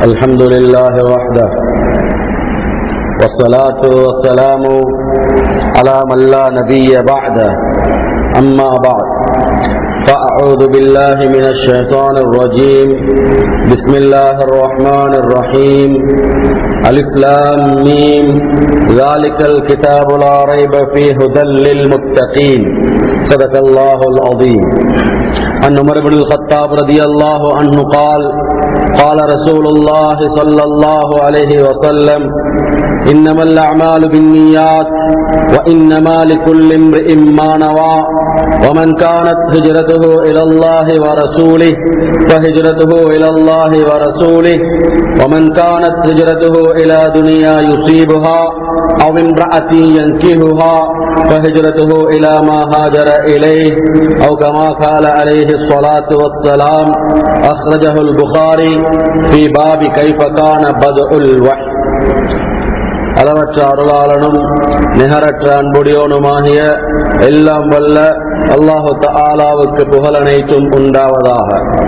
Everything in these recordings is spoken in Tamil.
الحمد لله وحده والصلاة والسلام على من لا نبي بعده أما بعد فأعوذ بالله من الشيطان الرجيم بسم الله الرحمن الرحيم ألف لام ميم ذلك الكتاب لا ريب فيه هدى للمتقين صدق الله العظيم عن عمر بن الخطاب رضي الله عنه قال قال رسول الله صلى الله عليه وسلم إنما الأعمال بالنيات وإنما لكل امرئ ما نوى ومن كانت هجرته إلى الله ورسوله فهجرته إلى الله ورسوله ومن كانت هجرته إلى دنيا يصيبها أو امرأة ينكهها فهجرته إلى ما هاجر إليه أو كما قال عليه الصلاة والسلام أخرجه البخاري في باب كيف كان بدء الوحي அளவற்ற அருளாளனும் நிகரற்ற அன்புடையோனுமாகிய எல்லாம் வல்ல அல்லாஹு ஆலாவுக்கு புகழனைத்தும் உண்டாவதாக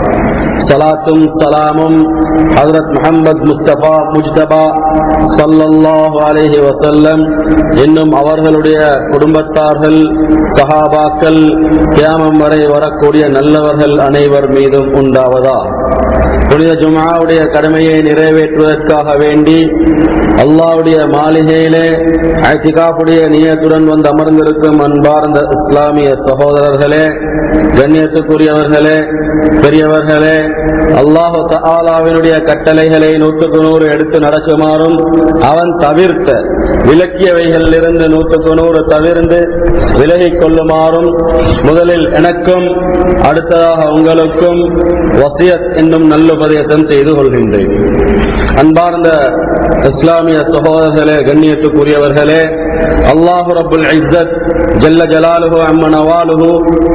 சலாத்தும் சலாமும் ஹசரத் முகமது முஸ்தபா முஜ்தபா சல்லல்லாஹு அலேஹி வசல்லம் இன்னும் அவர்களுடைய குடும்பத்தார்கள் சஹாபாக்கள் கியாமம் வரை வரக்கூடிய நல்லவர்கள் அனைவர் மீதும் உண்டாவதா புனித ஜுமாவுடைய கடமையை நிறைவேற்றுவதற்காக வேண்டி அல்லாவுடைய மாளிகையிலே ஐத்திகாப்புடைய நியத்துடன் வந்து அமர்ந்திருக்கும் அன்பார்ந்த இஸ்லாமிய சகோதரர்களே கண்ணியத்துக்குரியவர்களே பெரியவர்களே அல்லாஹு தாலாவினுடைய கட்டளைகளை நூற்றுக்கு நூறு எடுத்து நடக்குமாறும் அவன் தவிர்த்த விலக்கியவைகளிலிருந்து நூற்றுக்கு நூறு தவிர்ந்து விலகிக் கொள்ளுமாறும் முதலில் எனக்கும் அடுத்ததாக உங்களுக்கும் வசியத் என்னும் நல்லுபதேசம் செய்து கொள்கின்றேன் அன்பார்ந்த இஸ்லாமிய சகோதரர்களே கண்ணியத்துக்குரியவர்களே அல்லாஹு ரபுல் இஸ்ஸத் ஜல்ல ஜலாலுகு அம்மன் அவாலுகு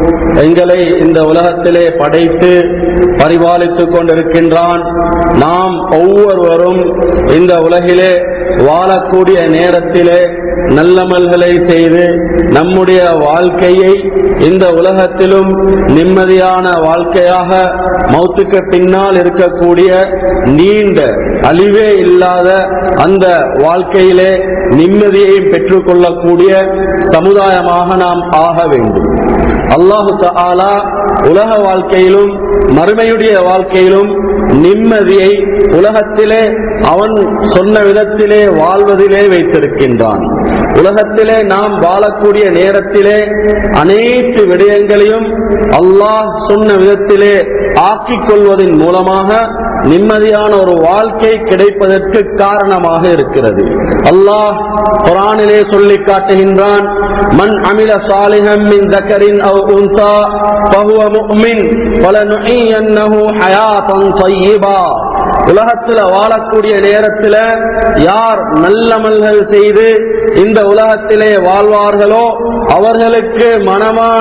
எங்களை இந்த உலகத்திலே படைத்து பரிபாலித்துக் கொண்டிருக்கின்றான் நாம் ஒவ்வொருவரும் இந்த உலகிலே வாழக்கூடிய நேரத்திலே நல்லமல்களை செய்து நம்முடைய வாழ்க்கையை இந்த உலகத்திலும் நிம்மதியான வாழ்க்கையாக மௌத்துக்கு பின்னால் இருக்கக்கூடிய நீண்ட அழிவே இல்லாத அந்த வாழ்க்கையிலே நிம்மதியையும் பெற்றுக்கொள்ளக்கூடிய சமுதாயமாக நாம் ஆக வேண்டும் அல்லாஹு தாலா உலக வாழ்க்கையிலும் மறுமையுடைய வாழ்க்கையிலும் நிம்மதியை உலகத்திலே அவன் சொன்ன விதத்திலே வாழ்வதிலே வைத்திருக்கின்றான் உலகத்திலே நாம் வாழக்கூடிய நேரத்திலே அனைத்து விடயங்களையும் அல்லாஹ் சொன்ன விதத்திலே ஆக்கிக் கொள்வதன் மூலமாக நிம்மதியான ஒரு வாழ்க்கை கிடைப்பதற்கு காரணமாக இருக்கிறது அல்லாஹ் குரானிலே சொல்லி காட்டுகின்றான் மண் அமில சாலிஹம் மின் தக்கரின் அவ் உன்சா பஹுவ முஃமின் ஃபலனுஹியன்னஹு ஹயாத்தன் தய்யிபா உலகத்துல வாழக்கூடிய நேரத்துல யார் நல்லமல்கள் செய்து இந்த உலகத்திலே வாழ்வார்களோ அவர்களுக்கு மனமான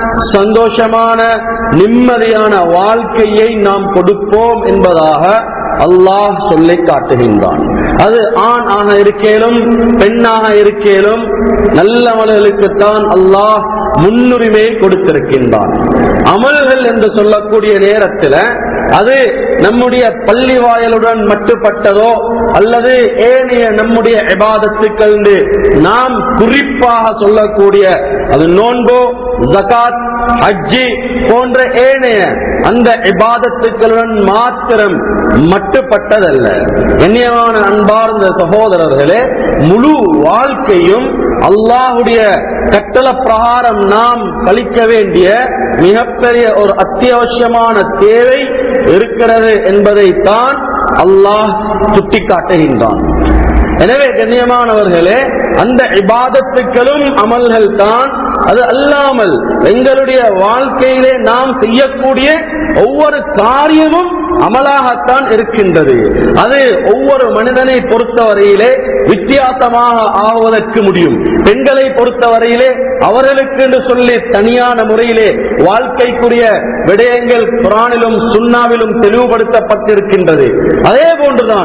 சந்தோஷமான நிம்மதியான வாழ்க்கையை நாம் கொடுப்போம் என்பதாக அல்லாஹ் சொல்லி காட்டுகின்றான் அது ஆண் ஆக இருக்கேலும் பெண்ணாக இருக்கேலும் நல்லவர்களுக்குத்தான் அல்லாஹ் முன்னுரிமை கொடுத்திருக்கின்றான் அமல்கள் என்று சொல்லக்கூடிய நேரத்தில் அது நம்முடைய பள்ளி வாயலுடன் மட்டுப்பட்டதோ அல்லது ஏனைய நம்முடைய எபாதத்துக்கள் நாம் குறிப்பாக சொல்லக்கூடிய அது நோன்போ ஜகாத் ஹஜ்ஜி போன்ற ஏனைய அந்த இபாதத்துக்களுடன் மாத்திரம் மட்டுப்பட்டதல்ல கண்ணியமான அன்பார்ந்த சகோதரர்களே முழு வாழ்க்கையும் அல்லாஹுடைய கட்டள பிரகாரம் நாம் கழிக்க வேண்டிய மிகப்பெரிய ஒரு அத்தியாவசியமான தேவை இருக்கிறது என்பதைத்தான் அல்லாஹ் சுட்டிக்காட்டுகின்றான் எனவே கண்ணியமானவர்களே அந்த இபாதத்துக்களும் அமல்கள் தான் அது அல்லாமல் எங்களுடைய வாழ்க்கையிலே நாம் செய்யக்கூடிய ஒவ்வொரு காரியமும் அமலாகத்தான் இருக்கின்றது அது ஒவ்வொரு மனிதனை பொறுத்தவரையிலே வித்தியாசமாக ஆவதற்கு முடியும் பெண்களை பொறுத்தவரையிலே அவர்களுக்கு என்று சொல்லி தனியான முறையிலே வாழ்க்கைக்குரிய விடயங்கள் குரானிலும் சுண்ணாவிலும் தெளிவுபடுத்தப்பட்டிருக்கின்றது அதே போன்றுதான்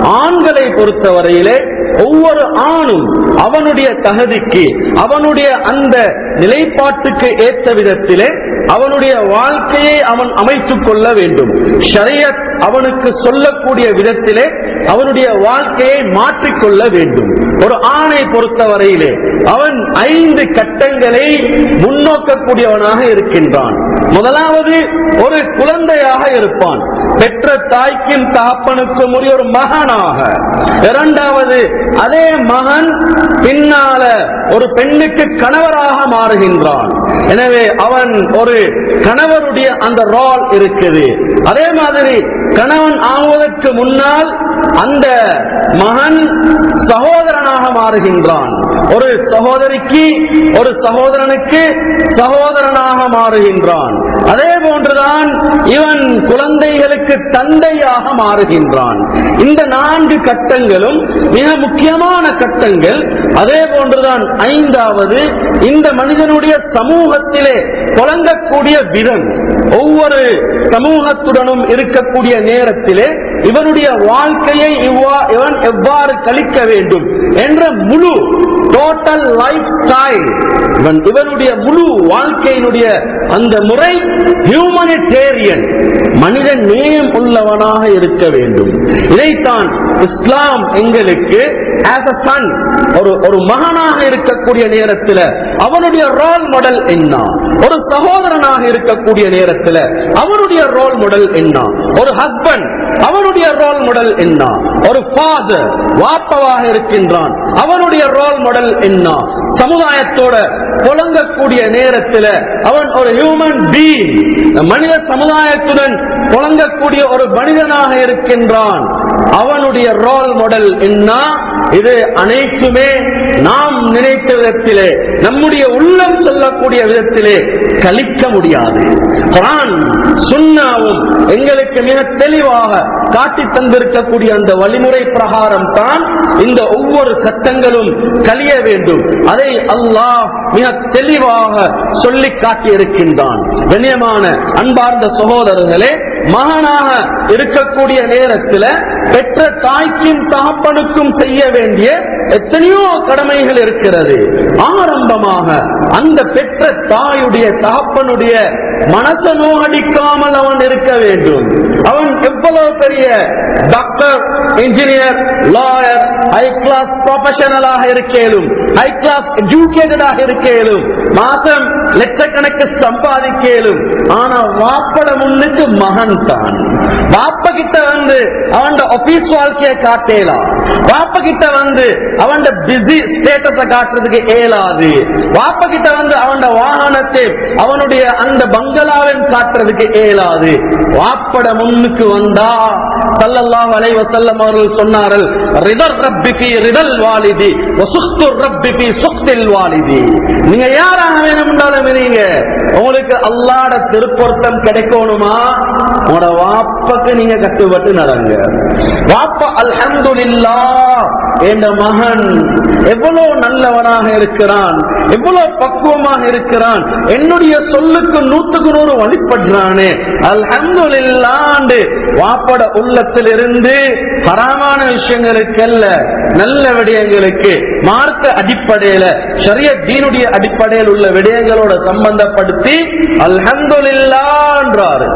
ஆண்களை பொறுத்தவரையிலே ஒவ்வொரு ஆணும் அவனுடைய தகுதிக்கு அவனுடைய அந்த நிலைப்பாட்டுக்கு ஏற்ற விதத்திலே அவனுடைய வாழ்க்கையை அவன் அமைத்துக் கொள்ள வேண்டும் ஷரியத் அவனுக்கு சொல்லக்கூடிய விதத்திலே அவனுடைய வாழ்க்கையை மாற்றிக்கொள்ள வேண்டும் ஒரு ஆணை பொறுத்தவரையிலே அவன் ஐந்து கட்டங்களை முன்னோக்கக்கூடியவனாக இருக்கின்றான் முதலாவது ஒரு குழந்தையாக இருப்பான் பெற்ற தாய்க்கும் தகப்பனுக்கும் உரிய ஒரு மகனாக இரண்டாவது அதே மகன் பின்னால ஒரு பெண்ணுக்கு கணவராக மாறுகின்றான் எனவே அவன் ஒரு கணவருடைய அந்த ரோல் இருக்குது அதே மாதிரி கணவன் ஆகுவதற்கு முன்னால் அந்த மகன் சகோதரனாக மாறுகின்றான் ஒரு சகோதரிக்கு ஒரு சகோதரனுக்கு சகோதரனாக மாறுகின்றான் அதே போன்றுதான் இவன் குழந்தைகளுக்கு தந்தையாக மாறுகின்றான் இந்த நான்கு கட்டங்களும் மிக முக்கியமான கட்டங்கள் அதே போன்றுதான் ஐந்தாவது இந்த மனிதனுடைய சமூகத்திலே புழங்கக்கூடிய விதம் ஒவ்வொரு சமூகத்துடனும் இருக்கக்கூடிய நேரத்திலே இவனுடைய வாழ்க்கையை இவ்வா- இவன் எவ்வாறு கழிக்க வேண்டும் என்ற முழு டோட்டல் லைஃப் ஸ்டைல் இவன் இவனுடைய முழு வாழ்க்கையினுடைய அந்த முறை ஹியூமனிடேரியன் மனித நேயம் உள்ளவனாக இருக்க வேண்டும் இதைத்தான் இஸ்லாம் எங்களுக்கு ஆஸ் அ சன் ஒரு ஒரு மகனாக இருக்கக்கூடிய நேரத்தில் அவனுடைய ரோல் மாடல் என்ன ஒரு சகோதரனாக இருக்கக்கூடிய நேரத்தில் அவனுடைய ரோல் மாடல் என்ன ஒரு ஹஸ்பண்ட் அவனுடைய ரோல் மாடல் என்ன ஒரு ஃபாதர் வாப்பவாக இருக்கின்றான் அவனுடைய ரோல் மாடல் என்ன சமுதாயத்தோட புழங்கக்கூடிய நேரத்தில் அவன் ஒரு ஹியூமன் பீங் மனித சமுதாயத்துடன் புழங்கக்கூடிய ஒரு மனிதனாக இருக்கின்றான் அவனுடைய ரோல் மாடல் என்ன இது அனைத்துமே நாம் நினைத்த விதத்திலே நம்முடைய உள்ளம் சொல்லக்கூடிய விதத்திலே கழிக்க முடியாது குரான் சுன்னாவும் எங்களுக்கு மிக தெளிவாக காட்டி தந்திருக்கக்கூடிய அந்த வழிமுறை பிரகாரம் தான் இந்த ஒவ்வொரு சட்டங்களும் கழிய வேண்டும் அதை அல்லாஹ் மிக தெளிவாக சொல்லி காட்டி இருக்கின்றான் கண்ணியமான அன்பார்ந்த சகோதரர்களே மகனாக இருக்கக்கூடிய நேரத்தில் பெற்ற தாய்க்கும் தகப்பனுக்கும் செய்ய வேண்டிய எத்தனையோ கடமைகள் இருக்கிறது ஆரம்பமாக அந்த பெற்ற தாயுடைய தகப்பனுடைய மனச நோகடிக்காமல் அவன் இருக்க வேண்டும் அவன் எவ்வளவு பெரிய doctor engineer lawyer high class ப்ரொஃபஷனலாக இருக்கேலும் ஹை கிளாஸ் எஜுகேட்டடாக இருக்கேலும் மாசம் லட்சக்கணக்கு சம்பாதிக்கலும் ஆனா வாப்பட முன்னுக்கு மகன் தான் வாப்ப கிட்ட வந்து அவன் ஆபீஸ் வாழ்க்கையை காட்டேலாம் வாப்ப கிட்ட வந்து அவன் பிஸி ஸ்டேட்டஸ காட்டுறதுக்கு இயலாது வாப்ப கிட்ட வந்து அவன் வாகனத்தை அவனுடைய அந்த பங்களாவின் காட்டுறதுக்கு இயலாது வாப்பட முன்னுக்கு வந்தா சல்லல்லாஹு அலைஹி வஸல்லம் அவர்கள் சொன்னார்கள் ரிதல் ரப்பி ஃபீ ரிதல் வாலிதி வசுக்து ரப்பி ஃபீ சுக்தில் வாலிதி நீங்க யாராக வேணும்னாலும் நீங்க உங்களுக்கு அல்லாட திருப்பொருத்தம் கிடைக்கணுமா உங்களோட வாப்பக்கு நீங்க கட்டுப்பட்டு நடங்க வாப்ப அல்ஹம்துலில்லாஹ் என்ற மகன் எவ்வளவு நல்லவனாக இருக்கிறான் எவ்வளவு பக்குவமாக இருக்கிறான் என்னுடைய சொல்லுக்கு நூத்துக்கு நூறு வழிபடுறானே அல்ஹம்துலில்லாண்டு வாப்பட உள்ளத்திலிருந்து ஹராமான விஷயங்களுக்கு அல்ல நல்ல விடயங்களுக்கு மார்க்க அடிப்படையில ஷரிய தீனுடைய அடிப்படையில் உள்ள விடயங்களோட சம்பந்தப்படுத்தி அல்ஹம்துலில்லான்றாரு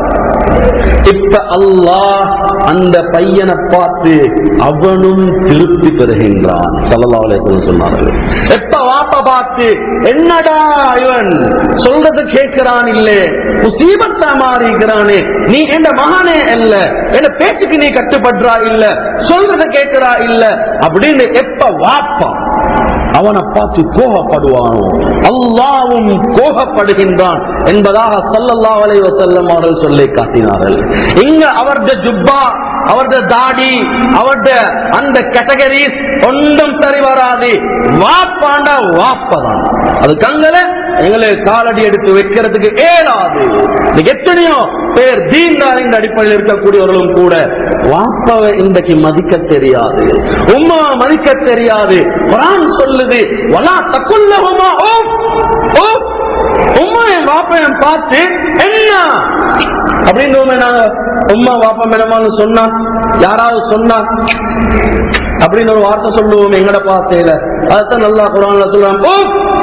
இப்ப அல்லாஹ் அந்த பையனை பார்த்து அவனும் திருப்தி பெறுகின்றான் சல்லல்லாஹு அலைஹி வஸல்லம் சொன்னார்கள் எப்ப வாப்ப பார்த்து என்னடா இவன் சொல்றது கேட்கிறான் இல்லே முசீபத்தா மாறிக்கிறானே நீ எந்த மகனே இல்ல என் பேச்சுக்கு நீ கட்டுப்படுறா இல்ல சொல்றத கேட்கிறா இல்ல அப்படின்னு எப்ப வாப்பா அவனை பார்த்து கோபப்படுவானோ அல்லாவும் கோபப்படுகின்றான் என்பதாக சல்லல்லாஹு அலைஹி வஸல்லம் அவர்கள் சொல்லி காட்டினார்கள் இங்க அவருடைய ஜுப்பா அவருடைய தாடி அவருடைய அந்த கேட்டகரிஸ் ஒன்றும் சரி வராது வாப்பாண்டா வாப்பதான் அது கங்கல எங்களுக்கு காலடி எடுத்து வைக்கிறதுக்கு ஏலாது இன்னைக்கு எத்தனையோ பேர் தீன்தாரின் அடிப்படையில் இருக்கக்கூடியவர்களும் கூட வாப்பாவை இன்றைக்கு மதிக்க தெரியாது உம்மா மதிக்க தெரியாது குரான் சொல்லுது வலா தக்குல்லஹுமா ஓ ஓ உம்மாவையும் வாப்பையும் பார்த்து என்ன அப்படின்னு நாங்க உம்மா வாப்பா மேலமான்னு சொன்னா யாராவது சொன்னா அப்படின்னு ஒரு வார்த்தை சொல்லுவோம் எங்கட பார்த்தேல அதான் நல்லா குரான்ல சொல்றான் ஓ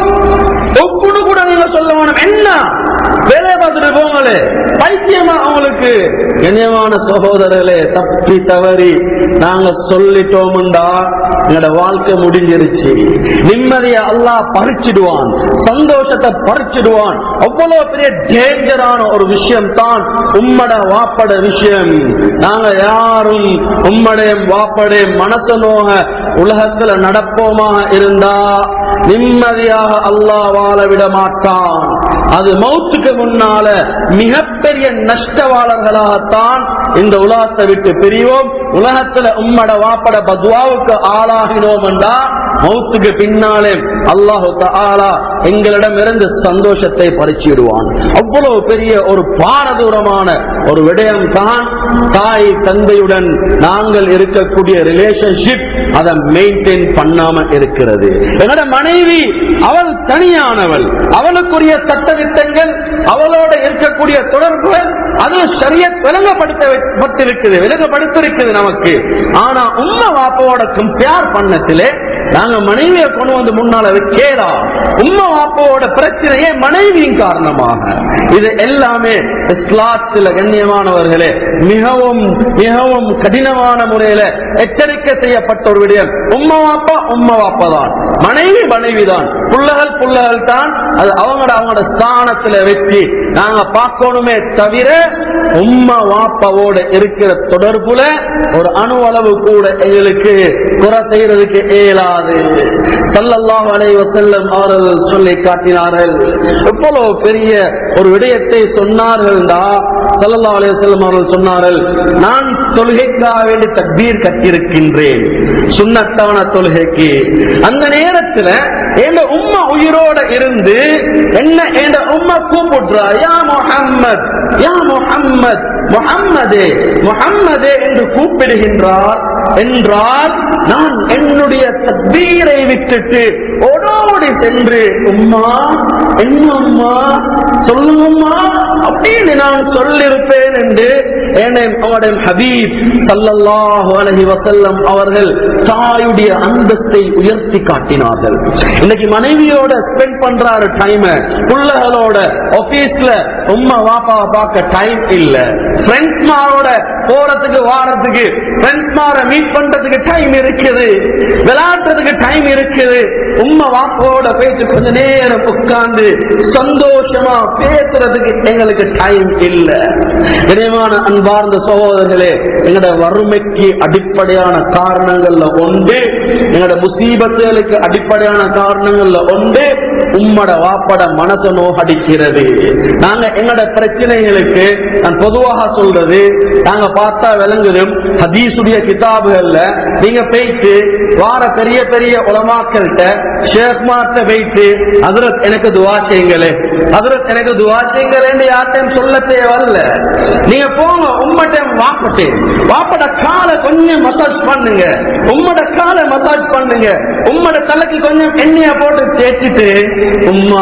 ஒப்புன்னு கூட நீங்க சொல்ல வேணும் என்ன வேலையை பார்த்துட்டு போங்களே பைத்தியமா அவங்களுக்கு கண்ணியமான சகோதரர்களே தப்பி தவறி நாங்க சொல்லிட்டோம்டா எங்களோட வாழ்க்கை முடிஞ்சிருச்சு நிம்மதியை அல்லாஹ் பறிச்சிடுவான் சந்தோஷத்தை பறிச்சிடுவான் அவ்வளவு பெரிய டேஞ்சரான ஒரு விஷயம் தான் உம்மட வாப்பட விஷயம் நாங்க யாரும் உம்மடையும் வாப்படையும் மனச நோக உலகத்துல நடப்போமாக இருந்தா நிம்மதியாக அல்லாஹ் வாழ விட மாட்டான் அது மௌத்துக்கு முன்னால மிகப்பெரிய நஷ்டவாளர்களாகத்தான் இந்த உலகத்தை விட்டு பிரிவோம் உலகத்துல உம்மட வாப்பட பத்வாவுக்கு ஆளாகினோம் என்றா மௌத்துக்கு பின்னாலே அல்லாஹு ஆலா எங்களிடம் இருந்து சந்தோஷத்தை பறிச்சிடுவான் அவ்வளவு பெரிய ஒரு பாரதூரமான ஒரு விடயம் தான் தாய் தந்தையுடன் நாங்கள் இருக்கக்கூடிய ரிலேஷன்ஷிப் அதை மெயின்டைன் பண்ணாம இருக்கிறது என்னோட மனைவி அவள் தனியானவள் அவளுக்குரிய சட்டத்திட்டங்கள் அவளோட இருக்கக்கூடிய தொடர்புகள் அது சரிய விளங்கப்படுத்தப்பட்டிருக்குது விளங்கப்படுத்திருக்குது நமக்கு ஆனா உண்மை வாப்போட கம்பேர் பண்ணத்திலே நாங்க மனைவியை கொண்டு வந்து முன்னால வைக்கலா உண்மை வாப்போட பிரச்சனையே மனைவியின் காரணமாக இது எல்லாமே இஸ்லாத்தில் கண்ணியமானவர்களே மிகவும் மிகவும் கடினமான முறையில எச்சரிக்கை செய்யப்பட்ட ஒரு விடயம் உம்மா வாப்பா உம்மா வாப்பா தான் மனைவி மனைவி தான் புள்ளகள் புள்ளகள் தான் அது அவங்களோட அவங்களோட ஸ்தானத்துல வச்சு நாங்க பார்க்கணுமே தவிர உம்மா வாப்பாவோட இருக்கிற தொடர்புல ஒரு அணு அளவு கூட எங்களுக்கு குறை செய்யறதுக்கு இயலாது சல்லல்லாஹு அலைஹி வஸல்லம் அவர்கள் சொல்லி காட்டினார்கள் எவ்வளவு பெரிய ஒரு விடயத்தை சொன்னார்கள்டா சல்லல்லாஹு அலைஹி வஸல்லம் அவர்கள் சொன்னார்கள் நான் தொழுகைக்காக வேண்டி தக்பீர் கட்டியிருக்கின்றேன் சுன்னத்தான தொழுகைக்கு அந்த நேரத்துல என் உம்மா உயிரோட இருந்து என்ன என் உம்மா கூப்பிடுறா யா முஹம்மத் யா முஹம்மத் முஹம்மதே முஹம்மதே என்று கூப்பிடுகின்றார் என்றால் நான் என்னுடைய தக்பீரை விட்டுட்டு ஓடோடி சென்று உம்மா என்ன அம்மா சொல்லுங்கம்மா அப்படின்னு நான் சொல்லிருப்பேன் என்று என்னை அவருடைய ஹபீப் சல்லல்லாஹு அலைஹி வஸல்லம் அவர்கள் தாயுடைய அந்தத்தை உயர்த்தி காட்டினார்கள் இன்னைக்கு மனைவியோட ஸ்பெண்ட் பண்றாரு டைம் புள்ளகளோட ஆபீஸ்ல உம்மா வாப்பாவை பார்க்க டைம் இல்ல ஃப்ரெண்ட்ஸ் மாரோட போறதுக்கு வாரத்துக்கு ஃப்ரெண்ட்ஸ் மார மீட் பண்றதுக்கு டைம் இருக்குது விளையாடுறதுக்கு டைம் இருக்குது உம்மா வாப்போட பேச்சு கொஞ்ச நேரம் உட்கார்ந்து சந்தோஷமா பேசுறதுக்கு எங்களுக்கு டைம் இல்ல இனிமான அன்பார்ந்த சகோதரர்களே எங்களோட வறுமைக்கு அடிப்படையான காரணங்கள்ல ஒன்று எங்களோட முசீபத்துகளுக்கு அடிப்படையான காரணங்கள்ல ஒன்று உம்மட வாப்பட மனச நோகடிக்கிறது நாங்க எங்களோட பிரச்சனைகளுக்கு நான் பொதுவாக சொல்றது நாங்க பார்த்தா விளங்குது ஹதீசுடைய கிதாபுகள்ல நீங்க போயிட்டு வார பெரிய பெரிய உலமாக்கள்கிட்ட ஷேக்மார்ட்ட போயிட்டு அதரத் எனக்கு துவா செய்யுங்களே அதரத் எனக்கு துவா செய்யுங்களேன்னு யார்ட்டையும் சொல்ல தேவையில்ல நீங்க போங்க உம்மட்டையும் வாப்பட்டே வாப்பட காலை கொஞ்சம் மசாஜ் பண்ணுங்க உம்மட காலை மசாஜ் பண்ணுங்க உம்மட தலைக்கு கொஞ்சம் எண்ணெய போட்டு தேய்ச்சிட்டு உம்மா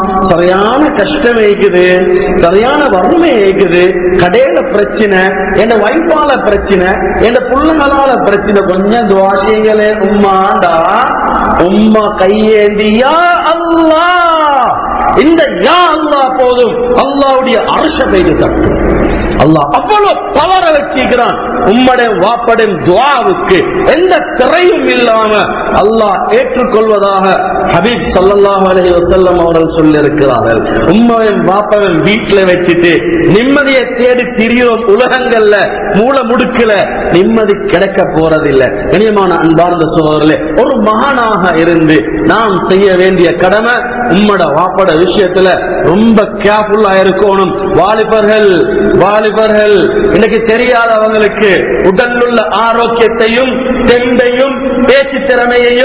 சரியான கஷ்டம் இருக்குது சரியான வறுமை இருக்குது கடையில பிரச்சனை என்ன வைப்பால பிரச்சனை என்ன புள்ளங்களால பிரச்சனை கொஞ்சம் துவாசியங்களே உம்மாண்டா உம்மா கையேந்தியா அல்லா இந்த யா அல்லா போதும் அல்லாவுடைய அரச பெய்து தட்டும் அல்லாஹ் அவ்வளவு தவற வச்சிருக்கிறான் உம்மடைய வாப்படும் துவாவுக்கு எந்த திரையும் இல்லாம அல்லாஹ் ஏற்றுக்கொள்வதாக ஹபீப் சல்லல்லாஹு அலைஹி வஸல்லம் அவர்கள் சொல்லியிருக்கிறார்கள் உம்மையும் வாப்பவும் வீட்டுல வச்சுட்டு நிம்மதியை தேடி திரியோம் உலகங்கள்ல மூல முடுக்கல நிம்மதி கிடைக்க போறதில்லை கனியமான அன்பார்ந்த சோதரில் ஒரு மகனாக இருந்து நாம் செய்ய வேண்டிய கடமை உம்மட வாப்பட விஷயத்துல ரொம்ப கேர்ஃபுல்லா இருக்கணும் வாலிபர்கள் வாலிபர்கள் இன்னைக்கு தெரியாதவங்களுக்கு உடலுள்ள ஆரோக்கியத்தையும் தெம்பையும் பேச்சு திறமையையும்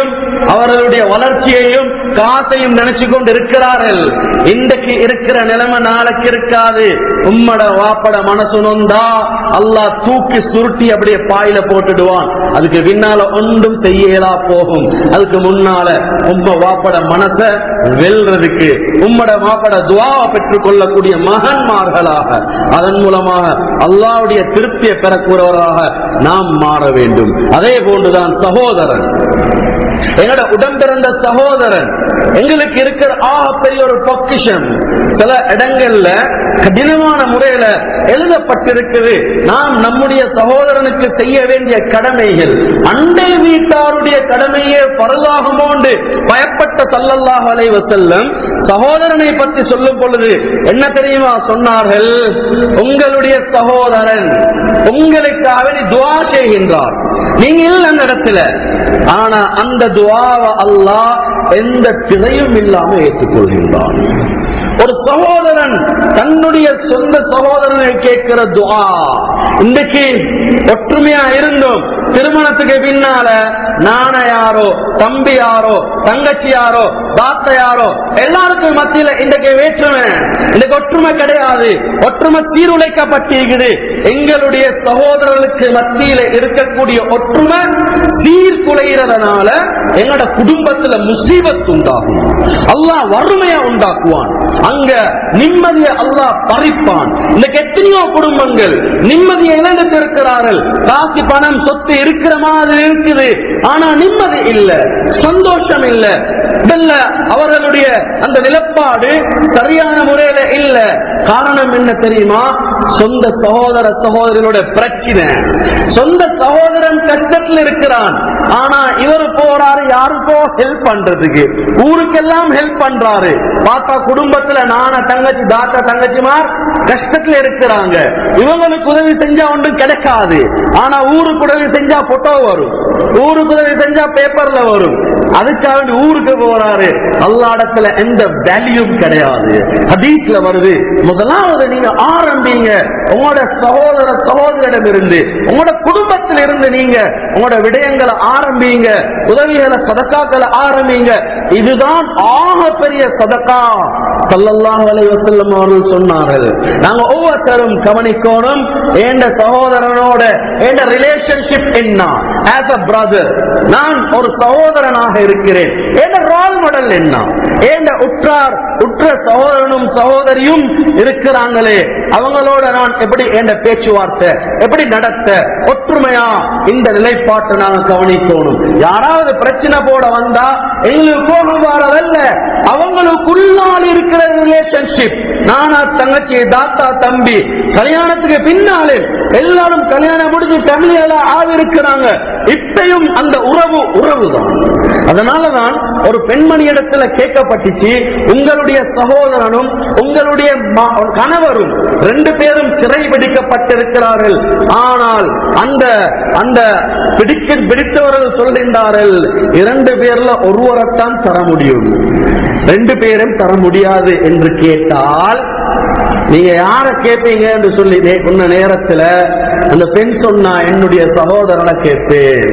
அவர்களுடைய வளர்ச்சியையும் காசையும் நினைச்சு கொண்டு இருக்கிறார்கள் இன்றைக்கு இருக்கிற நிலைமை நாளைக்கு இருக்காது உம்மட வாப்பட மனசு நொந்தா அல்லாஹ் தூக்கி சுருட்டி அப்படியே பாயில போட்டுடுவான் அதுக்கு பின்னால ஒன்றும் செய்யலா போகும் அதுக்கு முன்னால உம்ம வாப்பட மனச வெல்றதுக்கு உம்மட வாப்பட துவாவை பெற்றுக் கொள்ளக்கூடிய மகன்மார்களாக அதன் மூலமாக அல்லாவுடைய திருப்தியை பெறக்கூறவராக நாம் மாற வேண்டும் அதே போன்றுதான் சகோதரன் எங்களோட உடம்பிறந்த சகோதரன் எங்களுக்கு இருக்கிற ஆக பெரிய ஒரு பொக்கிஷம் சில இடங்கள்ல கடினமான முறையில எழுதப்பட்டிருக்குது நாம் நம்முடைய சகோதரனுக்கு செய்ய வேண்டிய கடமைகள் அண்டை வீட்டாருடைய கடமையே பரலாகுமோண்டு பயப்பட்ட சல்லல்லாஹு அலைஹி வஸல்லம் சகோதரனை பற்றி சொல்லும் பொழுது என்ன தெரியுமா சொன்னார்கள் உங்களுடைய சகோதரன் உங்களுக்காக நீ துவா செய்கின்றார் நீங்க இல்ல அந்த இடத்துல ஆனா அந்த துவாவை அல்லாஹ் எந்த திரையும் இல்லாம ஏற்றுக்கொள்கின்றான் ஒரு சகோதரன் தன்னுடைய சொந்த சகோதரனை கேட்கிற துவா இன்றைக்கு ஒற்றுமையா இருந்தோம் திருமணத்துக்கு பின்னால நான யாரோ தம்பி யாரோ தங்கச்சி யாரோ தாத்த யாரோ எல்லாருக்கும் மத்தியில இன்றைக்கு வேற்றுமை இன்றைக்கு ஒற்றுமை கிடையாது ஒற்றுமை சீருழைக்கப்பட்டிருக்குது எங்களுடைய சகோதரர்களுக்கு மத்தியில இருக்கக்கூடிய ஒற்றுமை சீர்குலைகிறதுனால எங்களோட குடும்பத்துல முசீபத் உண்டாகும் அல்லாஹ் வறுமையா உண்டாக்குவான் அங்க நிம்மதியை அல்லாஹ் பறிப்பான் இன்னைக்கு எத்தனையோ குடும்பங்கள் நிம்மதியை இழந்துட்டு இருக்கிறார்கள் காசு பணம் சொத்து இருக்கிற மாதிரி இருக்குது ஆனா நிம்மதி இல்ல சந்தோஷம் இல்ல இல்ல அவர்களுடைய அந்த நிலப்பாடு சரியான முறையில இல்ல காரணம் என்ன தெரியுமா சொந்த சகோதர சகோதரர்களோட பிரச்சனை சொந்த சகோதரன் கஷ்டத்தில் இருக்கிறான் ஆனா இவர் போறாரு யாருக்கோ ஹெல்ப் பண்றதுக்கு ஊருக்கெல்லாம் ஹெல்ப் பண்றாரு பார்த்தா குடும்பத்துல நான தங்கச்சி தாத்தா தங்கச்சிமார் கஷ்டத்துல இருக்கிறாங்க இவங்களுக்கு உதவி செஞ்சா ஒன்றும் கிடைக்காது ஆனா ஊருக்கு உதவி செஞ்சா போட்டோ வரும் ஊருக்கு உதவி செஞ்சா பேப்பர்ல வரும் அதுக்காக வேண்டி ஊருக்கு போறாரு அல்லாடத்துல எந்த வேல்யூம் கிடையாது ஹதீஸ்ல வருது முதலாவது நீங்க ஆரம்பிங்க உங்களோட சகோதர சகோதரிடம் இருந்து உங்களோட குடும்பத்தில் இருந்து நீங்க உங்களோட விடயங்களை ஆரம்பிங்க உதவிகளை சதக்காக்களை ஆரம்பிங்க இதுதான் ஆக பெரிய சதக்கா சல்லல்லாஹு அலைஹி வஸல்லம் அவர்கள் சொன்னார்கள் நாங்க ஒவ்வொருத்தரும் கவனிக்கணும் என்ற சகோதரனோட என்ற ரிலேஷன்ஷிப் என்ன ஆஸ் அ பிரதர் நான் ஒரு சகோதரனாக இருக்கிறேன் என்ற ரோல் மாடல் என்ன என்ற உற்றார் உற்ற சகோதரனும் சகோதரியும் இருக்கிறாங்களே அவங்களோட நான் எப்படி என்ற பேச்சுவார்த்தை எப்படி நடத்த ஒற்றுமையா இந்த நிலைப்பாட்டை நாங்க கவனிக்கணும் யாராவது பிரச்சனை போட வந்தா எங்களுக்கு கோபம் வரதல்ல அவங்களுக்குள்ளால் இருக்கிற ரிலேஷன்ஷிப் நானா தங்கச்சி தாத்தா தம்பி கல்யாணத்துக்கு பின்னாலே எல்லாரும் கல்யாணம் முடிஞ்சு ஃபேமிலி எல்லாம் ஆவி இருக்கிறாங்க இப்பயும் அந்த உறவு உறவு தான் அதனாலதான் ஒரு பெண்மணி இடத்துல கேட்கப்பட்டுச்சு உங்களுடைய சகோதரனும் உங்களுடைய ம- கணவரும் ரெண்டு பேரும் சிறை பிடிக்கப்பட்டிருக்கிறார்கள் ஆனால் அந்த அந்த பிடிக்க பிடித்தவர்கள் சொல்கின்றார்கள் இரண்டு பேர்ல ஒருவரைத்தான் தர முடியும் ரெண்டு பேரும் தர முடியாது என்று கேட்டால் நீங்க யார கேட்பீங்க என்று சொல்லி நே- உன்ன நேரத்துல அந்த பெண் சொன்னா என்னுடைய சகோதரனை கேட்பேன்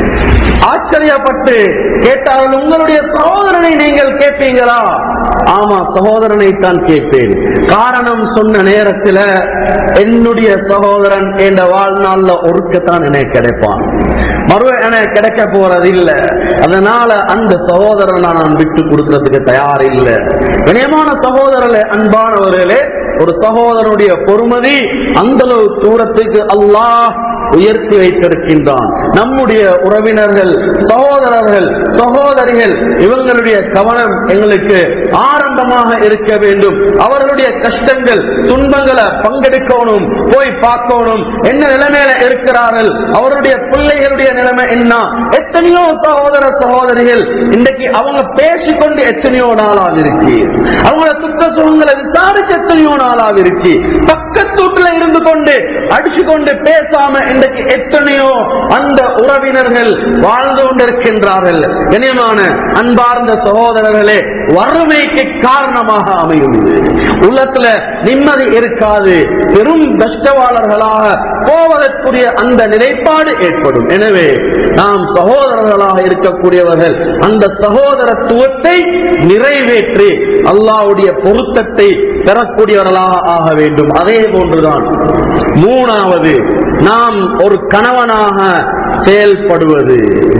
ஆச்சரியப்பட்டு கேட்டால் உங்களுடைய சகோதரனை நீங்கள் கேட்பீங்களா ஆமா சகோதரனை தான் கேட்பேன் காரணம் சொன்ன நேரத்துல என்னுடைய சகோதரன் என்ற வாழ்நாள்ல ஒருக்கத்தான் எனக்கு கிடைப்பான் மறு எனக்கு கிடைக்க போறது இல்ல அதனால அந்த சகோதரனை நான் விட்டு கொடுக்கறதுக்கு தயார் இல்ல கனியமான சகோதரர்களே அன்பானவர்களே ஒரு சகோதரனுடைய பொறுமதி அந்த அளவு தூரத்துக்கு அல்லாஹ் உயர்த்தி வைத்திருக்கின்றான் நம்முடைய உறவினர்கள் சகோதரர்கள் சகோதரிகள் இவங்களுடைய கவனம் எங்களுக்கு ஆரம்பமாக இருக்க வேண்டும் அவர்களுடைய கஷ்டங்கள் துன்பங்களை பங்கெடுக்கணும் போய் பார்க்கணும் என்ன நிலைமையில இருக்கிறார்கள் அவருடைய பிள்ளைகளுடைய நிலைமை என்ன எத்தனையோ சகோதர சகோதரிகள் இன்றைக்கு அவங்க பேசிக்கொண்டு எத்தனையோ நாளாக இருக்கு அவங்களோட துக்க சுகங்களை விசாரிச்சு எத்தனையோ நாளாக இருக்கு பக்க பக்கத்தூட்டுல இருந்து கொண்டு அடிச்சு கொண்டு பேசாம இன்றைக்கு எத்தனையோ அந்த உறவினர்கள் வாழ்ந்து கொண்டிருக்கின்றார்கள் இனியமான அன்பார்ந்த சகோதரர்களே வறுமைக்கு காரணமாக அமையும் இது. உள்ளத்துல நிம்மதி இருக்காது பெரும் கஷ்டவாளர்களாக போவதற்குரிய அந்த நிலைப்பாடு ஏற்படும் எனவே நாம் சகோதரர்களாக இருக்கக்கூடியவர்கள் அந்த சகோதரத்துவத்தை நிறைவேற்றி அல்லாவுடைய பொருத்தத்தை பெறக்கூடியவர்களாக ஆக வேண்டும் அதே போன்றுதான் மூணாவது நாம் ஒரு கணவனாக செயல்படுவது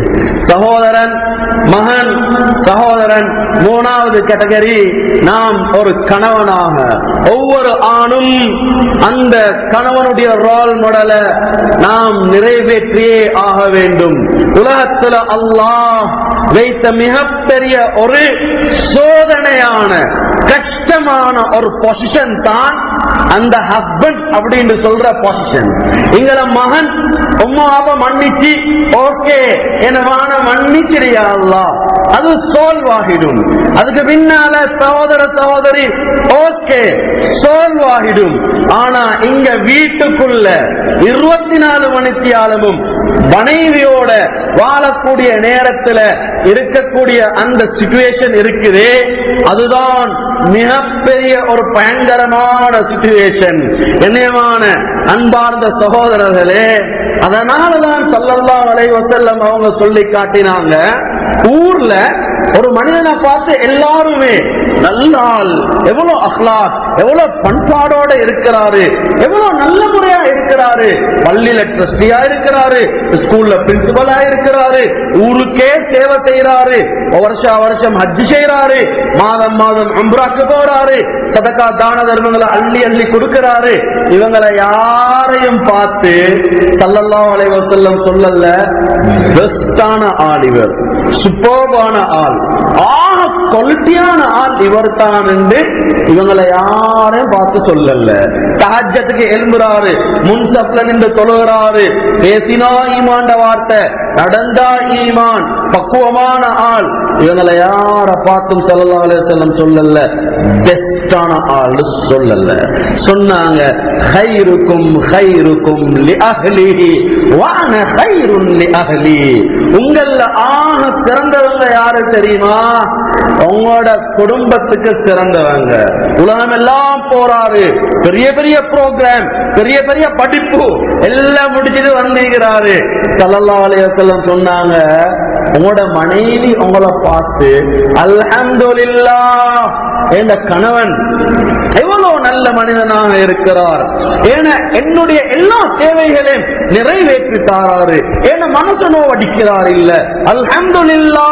சகோதரன் மகன் சகோதரன் மூணாவது கேட்டகரி நாம் ஒரு கணவனாக ஒவ்வொரு ஆணும் அந்த கணவனுடைய ரோல் மாடலை நாம் நிறைவேற்றியே ஆக வேண்டும் உலகத்துல அல்லாஹ் வைத்த மிகப்பெரிய ஒரு சோதனையான கஷ்டமான ஒரு பொசிஷன் தான் அந்த ஹஸ்பண்ட் அப்படின்னு சொல்ற பொசிஷன் இங்கல மகன் உம்மாவை மன்னிச்சு ஓகே எனவான மன்னிச்சிரியா அல்லா அது சோல்வாகிடும் அதுக்கு பின்னால சகோதர சகோதரி ஓகே சோல்வாகிடும் ஆனா இங்க வீட்டுக்குள்ள இருபத்தி நாலு மணித்தியாலமும் மனைவியோட வாழக்கூடிய நேரத்துல இருக்கக்கூடிய அந்த சிச்சுவேஷன் இருக்குதே அதுதான் மிகப்பெரிய ஒரு பயங்கரமான சிச்சுவேஷன் என்னமான அன்பார்ந்த சகோதரர்களே அதனாலதான் சல்லல்லா வலைவசல்லம் அவங்க சொல்லி காட்டினாங்க ஊர்ல ஒரு மனிதனை பார்த்து எல்லாருமே நல்ல ஆள் எவ்வளவு அஹ்லாக் எவ்வளவு பண்பாடோட இருக்கிறாரு எவ்வளவு நல்ல முறையா இருக்கிறாரு பள்ளியில ட்ரஸ்டியா இருக்கிறாரு ஸ்கூல்ல பிரின்சிபலா இருக்கிறாரு ஊருக்கே சேவை செய்யறாரு வருஷா வருஷம் ஹஜ் செய்யறாரு மாதம் மாதம் அம்ராக்கு போறாரு சதக்கா தான தர்மங்களை அள்ளி அள்ளி கொடுக்கிறாரு இவங்களை யாரையும் பார்த்து சல்லல்லா அலைவசல்லம் சொல்லல பெஸ்டான ஆள் இவர் சூப்பர்பான ஆள் ஆக குவாலிட்டியான ஆள் இவர் தான் என்று இவங்களை யாரையும் பார்த்து சொல்லல தஹஜத்துக்கு எழும்புறாரு முன் சப்ல நின்று தொழுகிறாரு பேசினா ஈமாண்ட வார்த்தை நடந்தா ஈமான் பக்குவமான ஆள் இவங்களை யார பார்த்தும் சொல்லலாம் செல்லம் சொல்லல பெஸ்டான ஆள் சொல்லல சொன்னாங்க ஹைருக்கும் ஹைருக்கும் லி அஹ்லிஹி வான ஹைருன் லி அஹ்லி உங்கள ஆக சிறந்தவங்க யாரு தெரியுமா உங்களோட குடும்பத்துக்கு சிறந்தவங்க உலகம் எல்லாம் போறாரு பெரிய பெரிய ப்ரோக்ராம் பெரிய பெரிய படிப்பு எல்லாம் முடிச்சுட்டு வந்திருக்கிறாரு சல்லல்லா அலையம் சொன்னாங்க உங்களோட மனைவி உங்களை பார்த்து அல்ஹம்துலில்லா என்ற கணவன் எவ்வளவு நல்ல மனிதனாக இருக்கிறார் ஏன்னா என்னுடைய எல்லா தேவைகளையும் நிறைவேற்றி தாராரு ஏன்னா மனசு நோவடிக்கிறார் இல்ல அல்ஹம்துலில்லா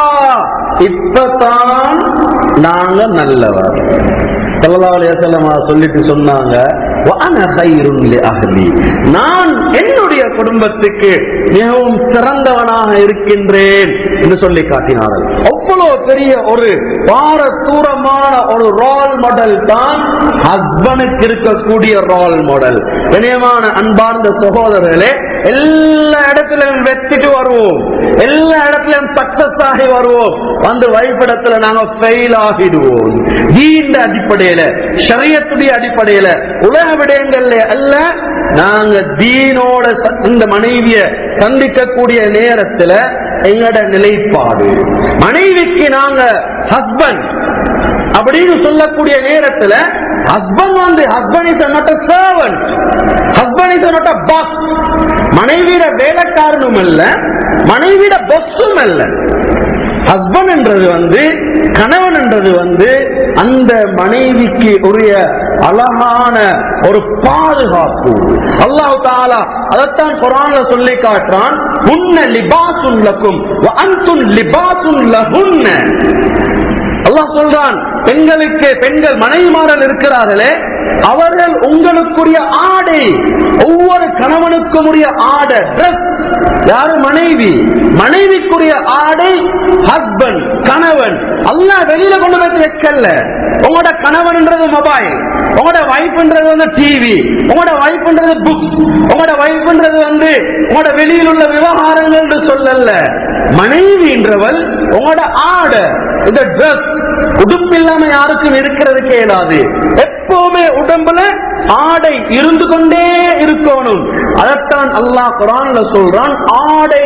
இப்பதான் நாங்க நல்லவர் ஸல்லல்லாஹு அலைஹி வஸல்லம் சொல்லிட்டு சொன்னாங்க "வஅன கைருன் லி அஹ்லி." நான் என்னுடைய குடும்பத்துக்கு மிகவும் சிறந்தவனாக இருக்கின்றேன் என்று சொல்லி காட்டினார்கள் அவ்வளவு பெரிய ஒரு பாரதூரமான ஒரு ரோல் மாடல் தான் ஹஸ்பண்டுக்கு இருக்கக்கூடிய ரோல் மாடல் இணையமான அன்பார்ந்த சகோதரர்களே எல்லா இடத்திலும் வெற்றிட்டு வருவோம் எல்லா இடத்திலும் சக்சஸ் ஆகி வருவோம் வந்து வைப்பிடத்துல நாங்க ஃபெயில் ஆகிடுவோம் தீண்ட அடிப்படையில ஷரியத்துடைய அடிப்படையில உலக விடயங்கள்ல அல்ல நாங்க தீனோட ச- இந்த மனைவிய சந்திக்கக்கூடிய நேரத்துல எங்கட நிலைப்பாடு மனைவிக்கு நாங்க ஹஸ்பண்ட் அப்படின்னு சொல்லக்கூடிய நேரத்துல ஹஸ்பண்ட் வந்து husband is not servant husband is not boss மனைவியிட வேலைக்காரனும் அல்ல மனைவியிட பொஸ்ஸும் அல்ல ஹஸ்பண்ட் என்றது வந்து கணவன் என்றது வந்து அந்த மனைவிக்கு உரிய அழகான ஒரு பாதுகாப்பு அல்லாஹ் தாலா அதைத்தான் குரான்ல சொல்லி காட்டுறான் உன்ன லிபாசுன் லக்கும் வ அன்தும் லிபாசுன் லஹுன்ன அல்லாஹ் சொல்றான் பெண்களுக்கு பெண்கள் மனைவிமாரல் இருக்கிறார்களே அவர்கள் உங்களுக்குரிய ஆடை ஒவ்வொரு கணவனுக்கும் உரிய ஆடை ட்ரெஸ் யாரு மனைவி மனைவிக்குரிய ஆடை ஹஸ்பண்ட் கணவன் அல்லாஹ் வெளியில கொண்டு போய் வைக்கல உங்களோட கணவன்ன்றது மொபைல் உங்களோட வைஃப்ன்றது வந்து டிவி உங்களோட வைஃப்ன்றது புக் உங்களோட வைஃப்ன்றது வந்து உங்களோட வெளியில் உள்ள விவகாரங்கள் என்று சொல்லல மனைவின்றவள் உங்களோட ஆடை இந்த ட்ரெஸ் உடுப்பு இல்லாம யாருக்கும் இருக்கிறதுக்கு இயலாது எப்ப எப்பவுமே உடம்புல ஆடை இருந்து கொண்டே இருக்கணும் அதைத்தான் அல்லாஹ் குரான்ல சொல்றான் ஆடை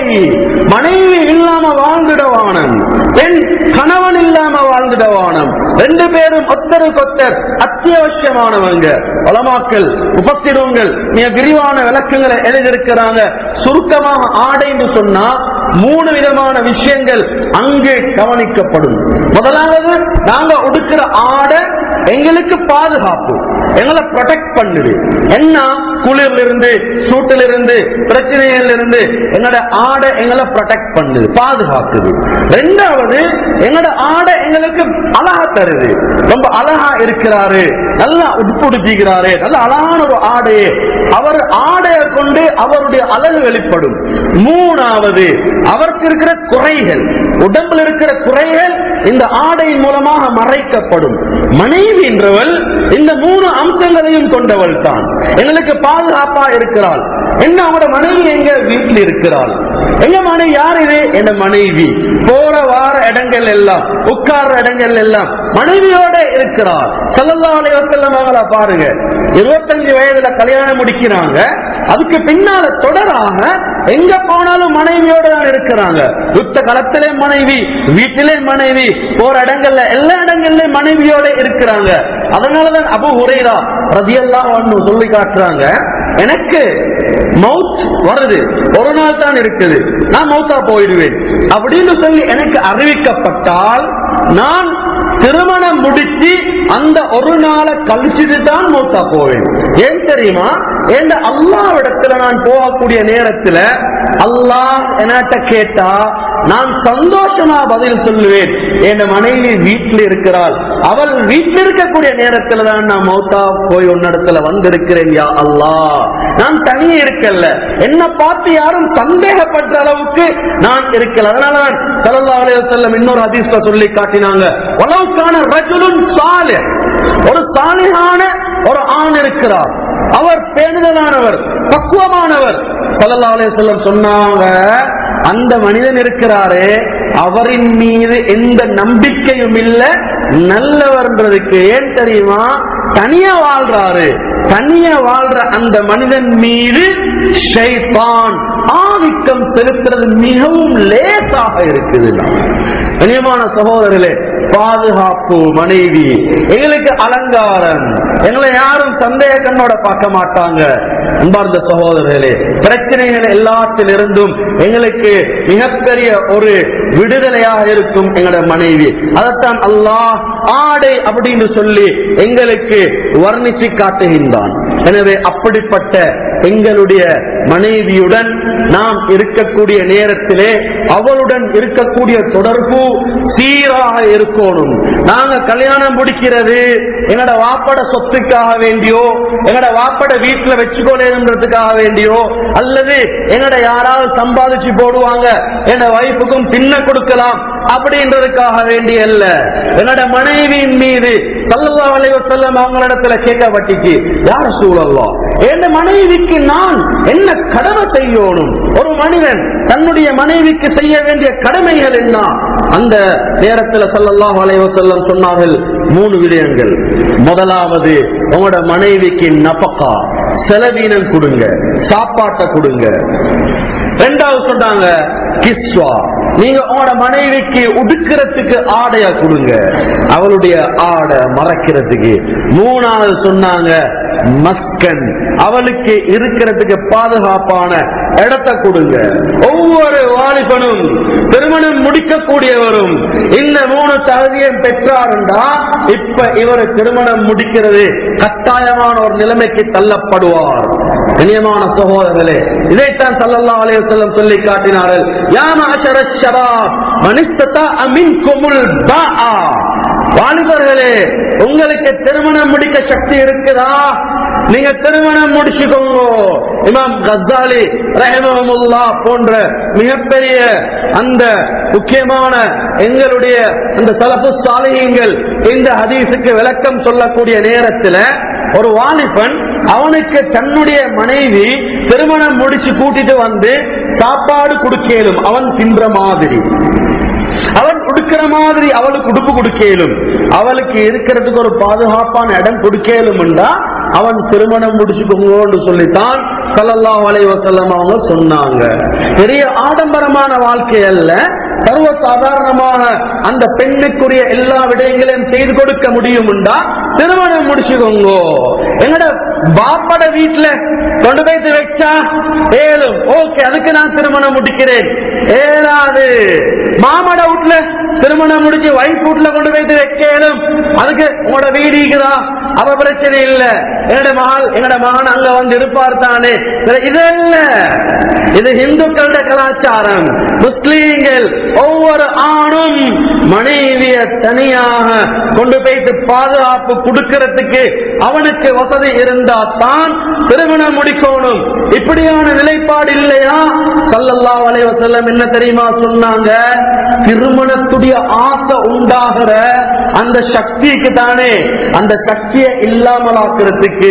மனைவி இல்லாம வாழ்ந்துடவானம் பெண் கணவன் இல்லாம வாழ்ந்துடவானம் ரெண்டு பேரும் ஒத்தருக்கொத்தர் அத்தியாவசியமானவங்க உலமாக்கள் உபத்திரங்கள் மிக விரிவான விளக்கங்களை எழுதியிருக்கிறாங்க சுருக்கமாக ஆடைன்னு சொன்னா மூணு விதமான விஷயங்கள் அங்கு கவனிக்கப்படும் முதலாவது நாங்க உடுக்கிற ஆடை எங்களுக்கு பாதுகாப்பு எங்களை ப்ரொடெக்ட் பண்ணுது என்ன குளிர்ல இருந்து சூட்டில இருந்து பிரச்சனைகள் இருந்து எங்களோட ஆடை எங்களை ப்ரொடெக்ட் பண்ணுது பாதுகாக்குது ரெண்டாவது எங்களோட ஆடை எங்களுக்கு அழகா தருது ரொம்ப அழகா இருக்கிறாரு நல்லா உட்புடுத்திக்கிறாரு நல்ல அழகான ஒரு ஆடையே அவர் ஆடையை கொண்டு அவருடைய அழகு வெளிப்படும் மூணாவது அவருக்கு இருக்கிற குறைகள் உடம்பில் இருக்கிற குறைகள் இந்த ஆடையின் மூலமாக மறைக்கப்படும் மனைவி என்றவள் இந்த மூணு அம்சங்களையும் கொண்டவள் தான் எங்களுக்கு பாதுகாப்பா இருக்கிறாள் என்ன அவங்களோட மனைவி எங்க வீட்டில் இருக்கிறாள் எங்க மனைவி யார் இது என் மனைவி போற வார இடங்கள் எல்லாம் உட்கார்ற இடங்கள் எல்லாம் மனைவியோட இருக்கிறார் சல்லல்லா அலைவசல்லம் அவங்கள பாருங்க இருபத்தஞ்சு வயதுல கல்யாணம் முடிக்கிறாங்க அதுக்கு பின்னால தொடராக எங்க போனாலும் மனைவியோட தான் இருக்கிறாங்க யுத்த களத்திலே மனைவி வீட்டிலே மனைவி போற இடங்கள்ல எல்லா இடங்கள்லயும் மனைவியோட இருக்கிறாங்க அதனாலதான் அபு உரைரா ரதியெல்லாம் ஒண்ணு சொல்லி காட்டுறாங்க எனக்கு மவுத் வருது ஒரு நாள் தான் இருக்குது நான் மவுத்தா போயிடுவேன் அப்படின்னு சொல்லி எனக்கு அறிவிக்கப்பட்டால் நான் திருமணம் முடிச்சு அந்த ஒரு நாளை கழிச்சுட்டு தான் மௌத்தா போவேன் ஏன் தெரியுமா என் அல்லாவிடத்துல நான் போகக்கூடிய நேரத்துல அல்லாஹ் என்கிட்ட கேட்டா நான் சந்தோஷமா பதில் சொல்லுவேன் என் மனைவி வீட்டில் இருக்கிறாள் அவள் வீட்டில் இருக்கக்கூடிய நேரத்துல தான் நான் மௌத்தா போய் உன்னிடத்துல வந்திருக்கிறேன் யா அல்லாஹ் நான் தனியே இருக்கல என்ன பார்த்து யாரும் சந்தேகப்பட்ட அளவுக்கு நான் இருக்கல அதனாலதான் சல்லல்லாஹு அலைஹி வஸல்லம் இன்னொரு ஹதீஸ்ல சொல்லி காட்டினாங்க வலவுக்கான ரஜுலுன் சாலிஹ் ஒரு சாலிஹான ஒரு ஆண் இருக்கிறார் அவர் பேணுதலானவர் பக்குவமானவர் சல்லல்லாஹு அலைஹி வஸல்லம் சொன்னாங்க அந்த மனிதன் இருக்கிறாரே அவரின் மீது எந்த நம்பிக்கையும் இல்ல நல்லவர்ன்றதுக்கு ஏன் தெரியுமா தனியா வாழ்றாரு தனியா வாழ்ற அந்த மனிதன் மீது ஷைத்தான் ஆதிக்கம் செலுத்துறது மிகவும் லேசாக இருக்குது கனியமான சகோதரர்களே பாதுகாப்பு மனைவி எங்களுக்கு அலங்காரம் எங்களை யாரும் சந்தேக கண்ணோட பார்க்க மாட்டாங்க அன்பார்ந்த சகோதரர்களே பிரச்சனைகள் எல்லாத்திலிருந்தும் எங்களுக்கு மிகப்பெரிய ஒரு விடுதலையாக இருக்கும் எங்களோட மனைவி அதைத்தான் அல்லாஹ் ஆடை அப்படின்னு சொல்லி எங்களுக்கு வர்ணிச்சு காட்டுகின்றான் எனவே அப்படிப்பட்ட எங்களுடைய மனைவியுடன் நாம் இருக்கக்கூடிய நேரத்திலே அவளுடன் இருக்கக்கூடிய தொடர்பு சீராக இருக்கணும் நாங்க கல்யாணம் முடிக்கிறது எங்கட வாப்பட சொத்துக்காக வேண்டியோ எங்கட வாப்பட வீட்டுல வச்சுக்கொள்ளேன்றதுக்காக வேண்டியோ அல்லது எங்கட யாராவது சம்பாதிச்சு போடுவாங்க என் வைஃபுக்கும் பின்ன கொடுக்கலாம் அப்படின்றதுக்காக வேண்டிய அல்ல என்னோட மனைவியின் மீது சல்லல்லா அலைஹி வஸல்லம் அவங்களிடத்துல கேட்கப்பட்டுச்சு யார் சூழல்லாம் என் மனைவிக்கு நான் என்ன கடமை செய்யணும் ஒரு மனிதன் தன்னுடைய மனைவிக்கு செய்ய வேண்டிய கடமைகள் என்ன அந்த நேரத்தில் சல்லல்லாஹு அலைஹி வஸல்லம் சொன்னார்கள் மூணு விடயங்கள் முதலாவது உங்களோட மனைவிக்கு நபக்கா செலவீனம் கொடுங்க சாப்பாட்டை கொடுங்க ரெண்டாவது சொன்னாங்க கிஸ்வா நீங்க உங்களோட மனைவிக்கு உடுக்கிறதுக்கு ஆடைய கொடுங்க அவளுடைய ஆடை மறைக்கிறதுக்கு மூணாவது சொன்னாங்க மஸ்கன் அவளுக்கு இருக்கிறதுக்கு பாதுகாப்பான இடத்தை கொடுங்க ஒவ்வொரு வாலிபனும் திருமணம் முடிக்கக்கூடியவரும் இந்த மூணு தகுதியும் பெற்றாருண்டா இப்ப இவர் திருமணம் முடிக்கிறது கட்டாயமான ஒரு நிலைமைக்கு தள்ளப்படுவார் இனியமான சகோதரர்களே இதைத்தான் சல்லல்லா அலைஹி வஸல்லம் சொல்லி காட்டினார்கள் யா மஅஷர ஷபாப் மனிஸ்ததா மின்குமுல் பாஆ வாலிபர்களே உங்களுக்கு திருமணம் முடிக்க சக்தி இருக்குதா நீங்க திருமணம் முடிச்சுக்கோங்க இமாம் கஸ்தாலி ரஹமமுல்லா போன்ற மிகப்பெரிய அந்த முக்கியமான எங்களுடைய அந்த தலப்பு சாலையங்கள் இந்த ஹதீஸுக்கு விளக்கம் சொல்லக்கூடிய நேரத்தில் ஒரு வாலிபன் அவனுக்கு தன்னுடைய மனைவி திருமணம் முடிச்சு கூட்டிட்டு வந்து சாப்பாடு கொடுக்கலும் அவன் தின்ற மாதிரி அவன் உடுக்கிற மாதிரி அவளுக்கு உடுப்பு கொடுக்கலும் அவளுக்கு இருக்கிறதுக்கு ஒரு பாதுகாப்பான இடம் கொடுக்கலும்டா அவன் திருமணம் முடிச்சுக்கோங்கன்னு சொல்லித்தான் ஸல்லல்லாஹு அலைஹி வஸல்லம் அவங்க சொன்னாங்க பெரிய ஆடம்பரமான வாழ்க்கை அல்ல சர்வ சாதாரணமாக அந்த பெண்ணுக்குரிய எல்லா விடயங்களையும் செய்து கொடுக்க முடியும்டா திருமணம் முடிச்சுக்கோங்க எங்கட பாப்பட வீட்டுல கொண்டு போய்த்து வச்சா ஏழும் ஓகே அதுக்கு நான் திருமணம் முடிக்கிறேன் ஏழாது மாமட வீட்டுல திருமணம் முடிச்சு வைஃப் வீட்டுல கொண்டு போய்த்து வைக்கலும் அதுக்கு உங்களோட வீடு இருக்குதா அவ பிரச்சனை இல்ல என்னோட மகள் என்னோட மகன் அங்க வந்து இருப்பார் தானே இது இல்ல இது இந்துக்களோட கலாச்சாரம் முஸ்லீம்கள் ஒவ்வொரு ஆணும் மனைவிய தனியாக கொண்டு போயிட்டு பாதுகாப்பு கொடுக்கறதுக்கு அவனுக்கு வசதி இருந்தா தான் திருமணம் முடிக்கணும் இப்படியான நிலைப்பாடு இல்லையா சல்லல்லா அலைஹி வஸல்லம் என்ன தெரியுமா சொன்னாங்க திருமணத்துடைய ஆசை உண்டாகிற அந்த சக்திக்கு தானே அந்த சக்தியை இல்லாமலாக்குறதுக்கு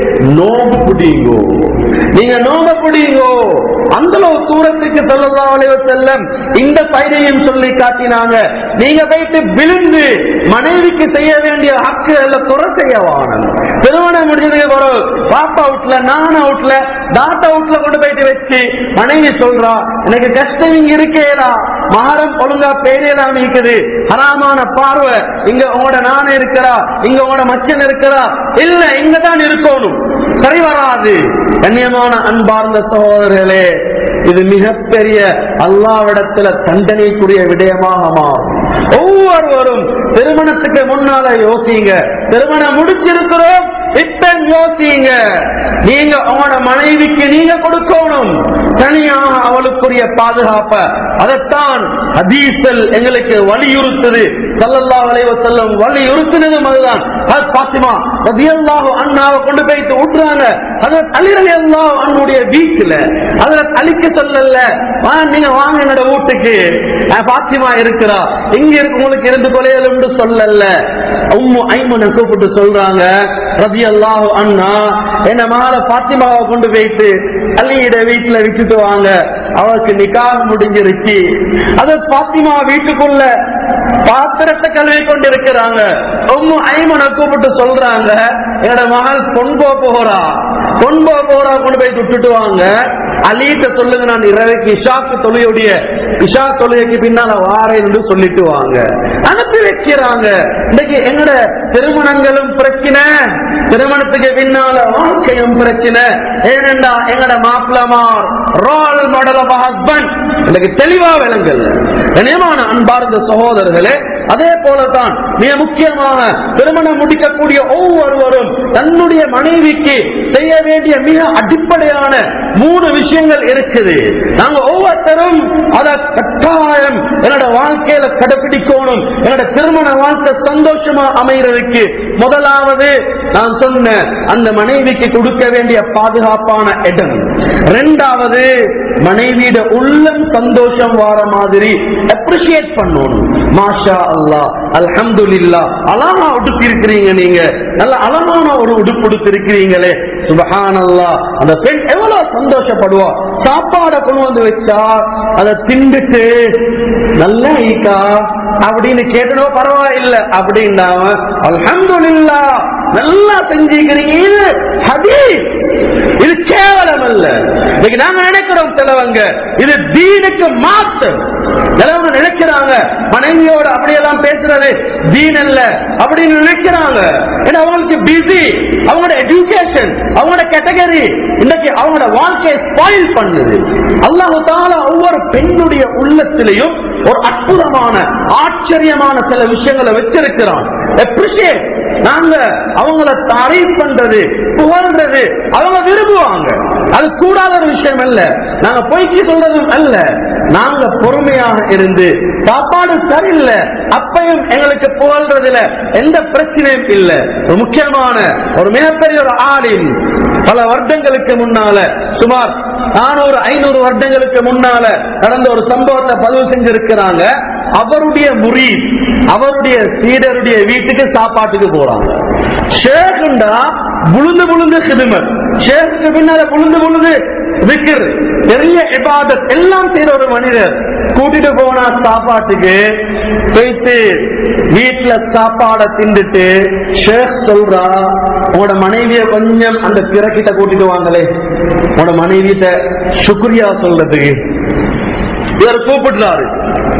நோம்பு பிடிங்கோ நீங்க நோம்ப பிடிங்கோ அந்த அளவு தூரத்துக்கு சல்லல்லா அலைஹி வஸல்லம் இந்த பயனையும் சொல்லி காட்டினாங்க நீங்க போயிட்டு விழுந்து மனைவிக்கு செய்ய வேண்டிய ஹக்கு எல்லாம் துறை செய்ய வாணும் திருமணம் முடிஞ்சதுக்கு பிறகு பாப்பா அவுட்ல நான் அவுட்ல தாத்தா அவுட்ல கொண்டு போயிட்டு வச்சு மனைவி சொல்றா எனக்கு கஷ்டம் இங்க இருக்கேடா மகாரம் ஒழுங்கா பேரையெல்லாம் இருக்குது ஹராமான பார்வை இங்க உங்களோட நான இருக்கிறா இங்க உங்களோட மச்சன் இருக்கிறா இல்ல இங்க தான் இருக்கணும் சரி வராது கண்ணியமான அன்பார்ந்த சகோதரர்களே இது மிகப்பெரிய அல்லாவிடத்துல தண்டனைக்குரிய விடயமாக மாறும் ஒவ்வொருவரும் திருமணத்துக்கு முன்னால யோசிங்க திருமணம் முடிச்சிருக்கிறோம் இப்ப யோசிங்க நீங்க உங்களோட மனைவிக்கு நீங்க கொடுக்கணும் தனியாக அவளுக்குரிய பாதுகாப்ப அதைத்தான் ஹதீசல் எங்களுக்கு வலியுறுத்துது சல்லல்லா அலைவ செல்லம் வலியுறுத்தினதும் அதுதான் ஹத் பாத்திமா ரதியல்லாஹு அண்ணாவை கொண்டு போயிட்டு விட்டுறாங்க அது அலிரலி அல்லாஹ் அண்ணுடைய வீட்டுல அதுல அழிக்க சொல்லல வா, நீங்க வாங்க என்னோட வீட்டுக்கு அஹ் பாத்திமா இருக்கிறா இங்க இருக்கு உங்களுக்கு இருந்து கொலையலும்னு சொல்லல உம்மு ஐமனை கூப்பிட்டு சொல்றாங்க ரதி அல்லாஹு அண்ணா என்ன மகள பாத்திமாவை கொண்டு போயிட்டு அலியிட வீட்டுல விட்டுட்டு வாங்க அவருக்கு நிக்காக முடிஞ்சிருச்சு அது பாத்திமா வீட்டுக்குள்ள பாத்திரத்தை கழுவி கொண்டு இருக்கிறாங்க உம்மு ஐமனை கூப்பிட்டு சொல்றாங்க என்னோட மகள் பொன்போ போறா பொன்போ போறா கொண்டு போய் விட்டுட்டு வாங்க அலிட்ட சொல்லுங்க நான் இரவைக்கு இஷாக்கு தொழுகையுடைய இஷா தொழுகைக்கு பின்னால வாரேன் என்று சொல்லிட்டு வாங்க அனுப்பி வைக்கிறாங்க இன்னைக்கு எங்கட திருமணங்களும் பிரச்சனை திருமணத்துக்கு பின்னால வாழ்க்கையும் பிரச்சனை ஏனென்றா எங்கட மாப்பிளமார் ரோல் மாடல் ஆஃப் ஹஸ்பண்ட் இன்னைக்கு தெளிவா விளங்கல் கனியமான அன்பார்ந்த சகோதரர்களே அதே போலதான் மிக முக்கியமாக திருமணம் முடிக்கக்கூடிய ஒவ்வொருவரும் தன்னுடைய மனைவிக்கு செய்ய வேண்டிய மிக அடிப்படையான மூணு விஷயங்கள் இருக்குது நாங்க ஒவ்வொருத்தரும் அத கட்டாயம் என்னோட வாழ்க்கையில கடைபிடிக்கணும் என்னோட திருமண வாழ்க்கை சந்தோஷமா அமைகிறதுக்கு முதலாவது நான் சொன்ன அந்த மனைவிக்கு கொடுக்க வேண்டிய பாதுகாப்பான இடம் ரெண்டாவது மனைவியிட உள்ளம் சந்தோஷம் வார மாதிரி அப்ரிசியேட் பண்ணணும் மாஷா அல்லா அல்ஹம்துலில்லா அழகா உடுத்தி இருக்கிறீங்க நீங்க நல்ல அழகான ஒரு உடுப்பு உடுத்திருக்கிறீங்களே சுபஹானல்லா அந்த பெண் எவ்வளவு சந்தோஷப்படுவா சாப்பாடை கொண்டு வந்து வச்சா அதை திண்டுட்டு நல்ல ஈக்கா அப்படின்னு கேட்டனோ பரவாயில்ல அப்படின்னாம அல்ஹம்துலில்லா நல்லா செஞ்சுக்கிறீங்க இது ஹதீஸ் இது கேவலம் அல்ல இன்னைக்கு நாங்க நினைக்கிறோம் சிலவங்க இது தீனுக்கு மாற்றம் சிலவங்க நினைக்கிறாங்க மனைவியோட அப்படியெல்லாம் பேசுறது தீன் அல்ல அப்படின்னு நினைக்கிறாங்க ஏன்னா அவங்களுக்கு பிஸி அவங்களோட எஜுகேஷன் அவங்களோட கேட்டகரி இன்னைக்கு அவங்களோட வாழ்க்கையை ஸ்பாயில் பண்ணுது அல்லாஹு தாலா ஒவ்வொரு பெண்ணுடைய உள்ளத்திலையும் ஒரு அற்புதமான ஆச்சரியமான சில விஷயங்களை வச்சிருக்கிறான் அப்ரிஷியேட் நாங்க அவங்கள தாரீஃப் பண்றது புகழ்றது அவங்க விரும்புவாங்க அது கூடாத ஒரு விஷயம் அல்ல நாங்க பொய்க்கு சொல்றதும் அல்ல நாங்க பொறுமையாக இருந்து சாப்பாடு சரியில்லை அப்பையும் எங்களுக்கு புகழ்றதுல எந்த பிரச்சனையும் இல்லை ஒரு முக்கியமான ஒரு மிகப்பெரிய ஒரு ஆளின் பல வருடங்களுக்கு முன்னால சுமார் நானூறு ஐநூறு வருடங்களுக்கு முன்னால நடந்த ஒரு சம்பவத்தை பதிவு செஞ்சிருக்கிறாங்க அவருடைய முறி அவருடைய சீடருடைய வீட்டுக்கு சாப்பாட்டுக்கு போறாங்க ஷேகுண்டா புழுந்து புழுந்து சிதுமர் ஷேக்கு பின்னால புழுந்து புழுந்து விக்கிர் பெரிய இபாதத் எல்லாம் செய்யற ஒரு மனிதர் கூட்டிட்டு போனா சாப்பாட்டுக்கு போயிட்டு வீட்டுல சாப்பாட திண்டுட்டு ஷேக் சொல்றா உங்களோட மனைவிய கொஞ்சம் அந்த பிறக்கிட்ட கூட்டிட்டு வாங்களே உங்களோட மனைவிட்ட சுக்ரியா சொல்றதுக்கு இவர் கூப்பிடுறாரு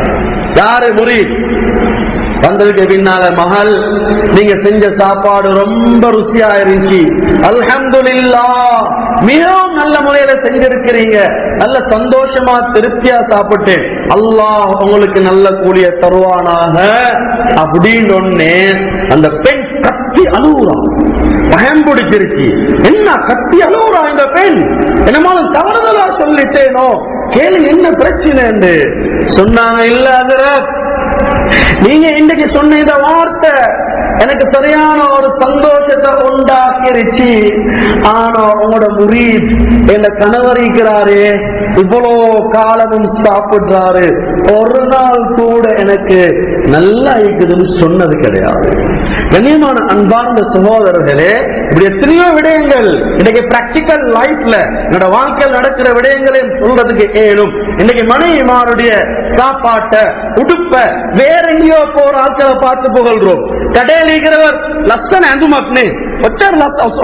யாரு முறி வந்ததுக்கு பின்னால மகள் நீங்க செஞ்ச சாப்பாடு ரொம்ப ருசியா இருந்துச்சு அல்ஹம்துலில்லா மிகவும் நல்ல முறையில செஞ்சிருக்கிறீங்க நல்ல சந்தோஷமா திருப்தியா சாப்பிட்டு அல்லாஹ் உங்களுக்கு நல்ல கூலிய தருவானாக அப்படின்னு ஒண்ணு அந்த பெண் கத்தி அழுகுறான் பயம் பிடிச்சிருச்சு என்ன கத்தி அழுகுறா இந்த பெண் என்னமாலும் தவறுதலா சொல்லிட்டேனோ கேளு என்ன பிரச்சனை என்று சொன்னாங்க இல்ல அதிரத் நீங்க இன்னைக்கு சொன்ன இந்த வார்த்தை எனக்கு சரியான ஒரு சந்தோஷத்தை உண்டாக்கிருச்சு ஆனா உங்களோட முரீத் என் கணவர் இருக்கிறாரு இவ்வளோ காலமும் சாப்பிடுறாரு ஒரு நாள் கூட எனக்கு நல்லா இருக்குதுன்னு சொன்னது கிடையாது கண்ணியமான அன்பார்ந்த சகோதரர்களே இப்படி எத்தனையோ விடயங்கள் இன்னைக்கு பிராக்டிக்கல் லைஃப்ல என்னோட வாழ்க்கையில் நடக்கிற விடயங்களையும் சொல்றதுக்கு ஏழும் இன்னைக்கு மனைவிமாருடைய சாப்பாட்டை உடுப்ப வேற எங்கேயோ போற ஆட்களை பார்த்து புகழ்றோம் கடையில் இருக்கிறவர் லட்சண அந்து மக்னு ஒற்றார்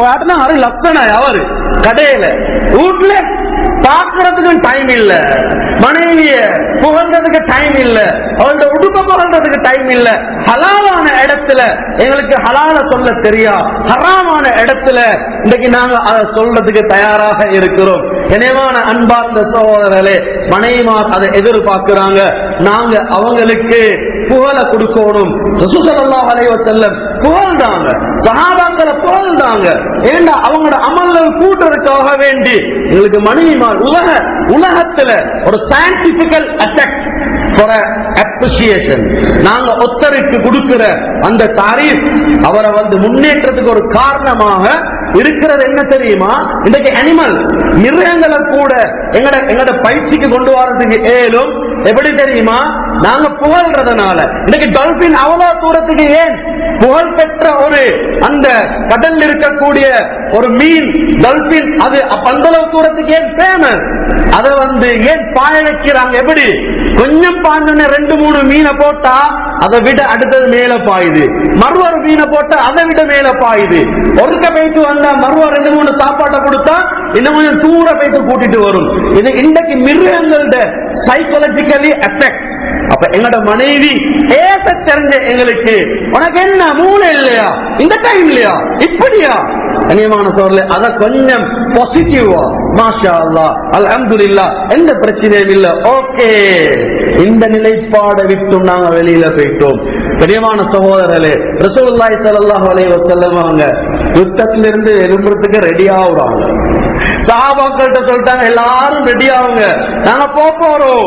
லட்சண அவரு கடையில வீட்டுல பாக்குறதுக்கு டைம் இல்ல மனைவிய புகழ்றதுக்கு டைம் இல்ல அவளோட உடுப்ப புகழ்றதுக்கு டைம் இல்ல ஹலாலான இடத்துல எங்களுக்கு ஹலால சொல்ல தெரியா ஹராமான இடத்துல இன்னைக்கு நாங்க அதை சொல்றதுக்கு தயாராக இருக்கிறோம் இணைவான அன்பார்ந்த சகோதரர்களே மனைவிமார் அதை எதிர்பார்க்கிறாங்க நாங்க அவங்களுக்கு புகழ கொடுக்கணும் ரசூசல்லாஹ் அலைஹி வஸல்லம் புகழ்ந்தாங்க சஹாபாக்களை புகழ்ந்தாங்க ஏண்டா அவங்களோட அமல்கள் கூட்டுறதுக்காக வேண்டி எங்களுக்கு மனைவிமார் உலக உலகத்துல ஒரு சயின்டிபிக்கல் அஃபெக்ட் ஃபார் அப்ரிசியேஷன் நாங்க ஒத்தருக்கு கொடுக்கிற அந்த தாரீஃப் அவரை வந்து முன்னேற்றத்துக்கு ஒரு காரணமாக இருக்கிறது என்ன தெரியுமா இன்னைக்கு அனிமல் மிருகங்களை கூட எங்கட எங்கட பயிற்சிக்கு கொண்டு வரதுக்கு ஏலும் எப்படி தெரியுமா நாங்க புகழ்றதுனால இன்னைக்கு டால்பின் அவ்வளவு தூரத்துக்கு ஏன் புகழ் பெற்ற ஒரு அந்த கடல்ல இருக்கக்கூடிய ஒரு மீன் டால்பின் அது பந்தளவு தூரத்துக்கு ஏன் ஃபேமஸ் அதை வந்து ஏன் பாய வைக்கிறாங்க எப்படி கொஞ்சம் பாஞ்சோன்னு ரெண்டு மூணு மீனை போட்டா அதை விட அடுத்தது மேல பாயுது மறுவொரு மீனை போட்டா அதை விட மேல பாயுது ஒருக்க போயிட்டு வந்தா மறுவ ரெண்டு மூணு சாப்பாட்டை கொடுத்தா இன்னும் கொஞ்சம் தூர போயிட்டு கூட்டிட்டு வரும் இது இன்றைக்கு மிருகங்களோட சைக்காலஜிக்கலி அஃபெக்ட் அப்ப எங்களோட மனைவி ஏச தெரிஞ்ச எங்களுக்கு உனக்கு என்ன மூளை இல்லையா இந்த டைம் இல்லையா இப்படியா கண்ணியமான சோர்ல அத கொஞ்சம் பாசிட்டிவா மாஷா அல்லா அல்ஹம்துலில்லா எந்த பிரச்சனையும் இல்ல ஓகே இந்த நிலைப்பாடை விட்டு நாங்க வெளியில போயிட்டோம் கண்ணியமான சகோதரர்களே ரசூலுல்லாஹி ஸல்லல்லாஹு அலைஹி வஸல்லம் அவங்க யுத்தத்திலிருந்து எழும்புறதுக்கு ரெடி ஆகுறாங்க சஹாபாக்கள்கிட்ட சொல்லிட்டாங்க எல்லாரும் ரெடி ஆகுங்க நாங்க போக போறோம்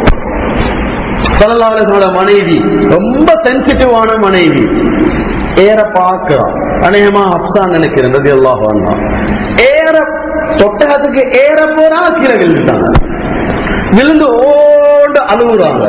சொல்லலாவோட மனைவி ரொம்ப சென்சிட்டிவான மனைவி ஏற பார்க்கிறான் அநேகமா அப்சான் நினைக்கிறேன் ரதி அல்லாஹ் ஏற தொட்டகத்துக்கு ஏற போறா கீழே விழுந்துட்டாங்க விழுந்து ஓண்டு அழுகுறாங்க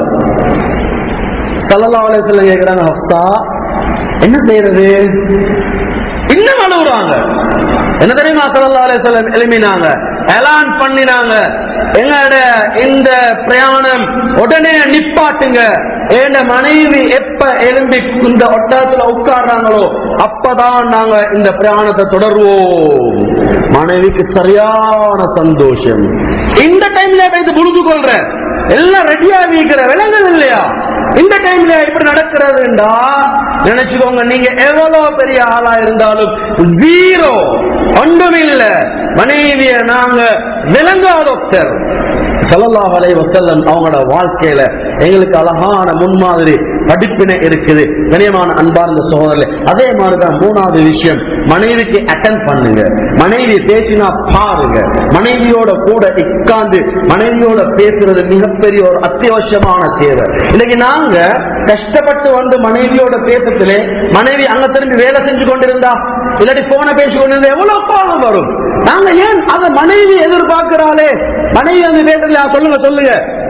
சல்லல்லா அலைஹிஸ்ஸலாம் கேக்குறாங்க ஹப்சா என்ன செய்யறது இன்னும் அழுகுறாங்க என்ன தெரியுமா சல்லல்லா அலைஹிஸ்ஸலாம் எழுப்பினாங்க எலான் பண்ணினாங்க எங்களோட இந்த பிரயாணம் உடனே நிப்பாட்டுங்க என் மனைவி எப்ப எழும்பி இந்த ஒட்டகத்துல உட்கார்றாங்களோ அப்பதான் நாங்க இந்த பிரயாணத்தை தொடர்வோம் மனைவிக்கு சரியான சந்தோஷம் இந்த டைம்ல வைத்து புரிந்து கொள்ற எல்லாம் ரெடியா வைக்கிற விலங்குது இல்லையா இந்த டைம்ல இப்படி நடக்கிறதுண்டா நினைச்சுக்கோங்க நீங்க எவ்வளவு பெரிய ஆளா இருந்தாலும் ஜீரோ ஒன்றுமில்ல மனைவிய நாங்க விளங்காதொக்டர் சல்லல்லாஹு அலைஹி வஸல்லம் அவங்களோட வாழ்க்கையில எங்களுக்கு அழகான முன்மாதிரி படிப்பினை இருக்குது கனியமான அன்பார்ந்த சகோதரர்களே அதே மாதிரிதான் மூணாவது விஷயம் மனைவிக்கு அட்டன் பண்ணுங்க மனைவி பேசினா பாருங்க மனைவியோட கூட உட்கார்ந்து மனைவியோட பேசுறது மிகப்பெரிய ஒரு அத்தியாவசியமான தேவை இன்னைக்கு நாங்க கஷ்டப்பட்டு வந்து மனைவியோட பேசத்திலே மனைவி அங்க திரும்பி வேலை செஞ்சு கொண்டிருந்தா இல்லாட்டி போன பேசி கொண்டிருந்தா எவ்வளவு கோபம் வரும் நாங்க ஏன் அத மனைவி எதிர்பார்க்கிறாளே மனைவி வந்து பேசுறா சொல்லுங்க சொல்லுங்க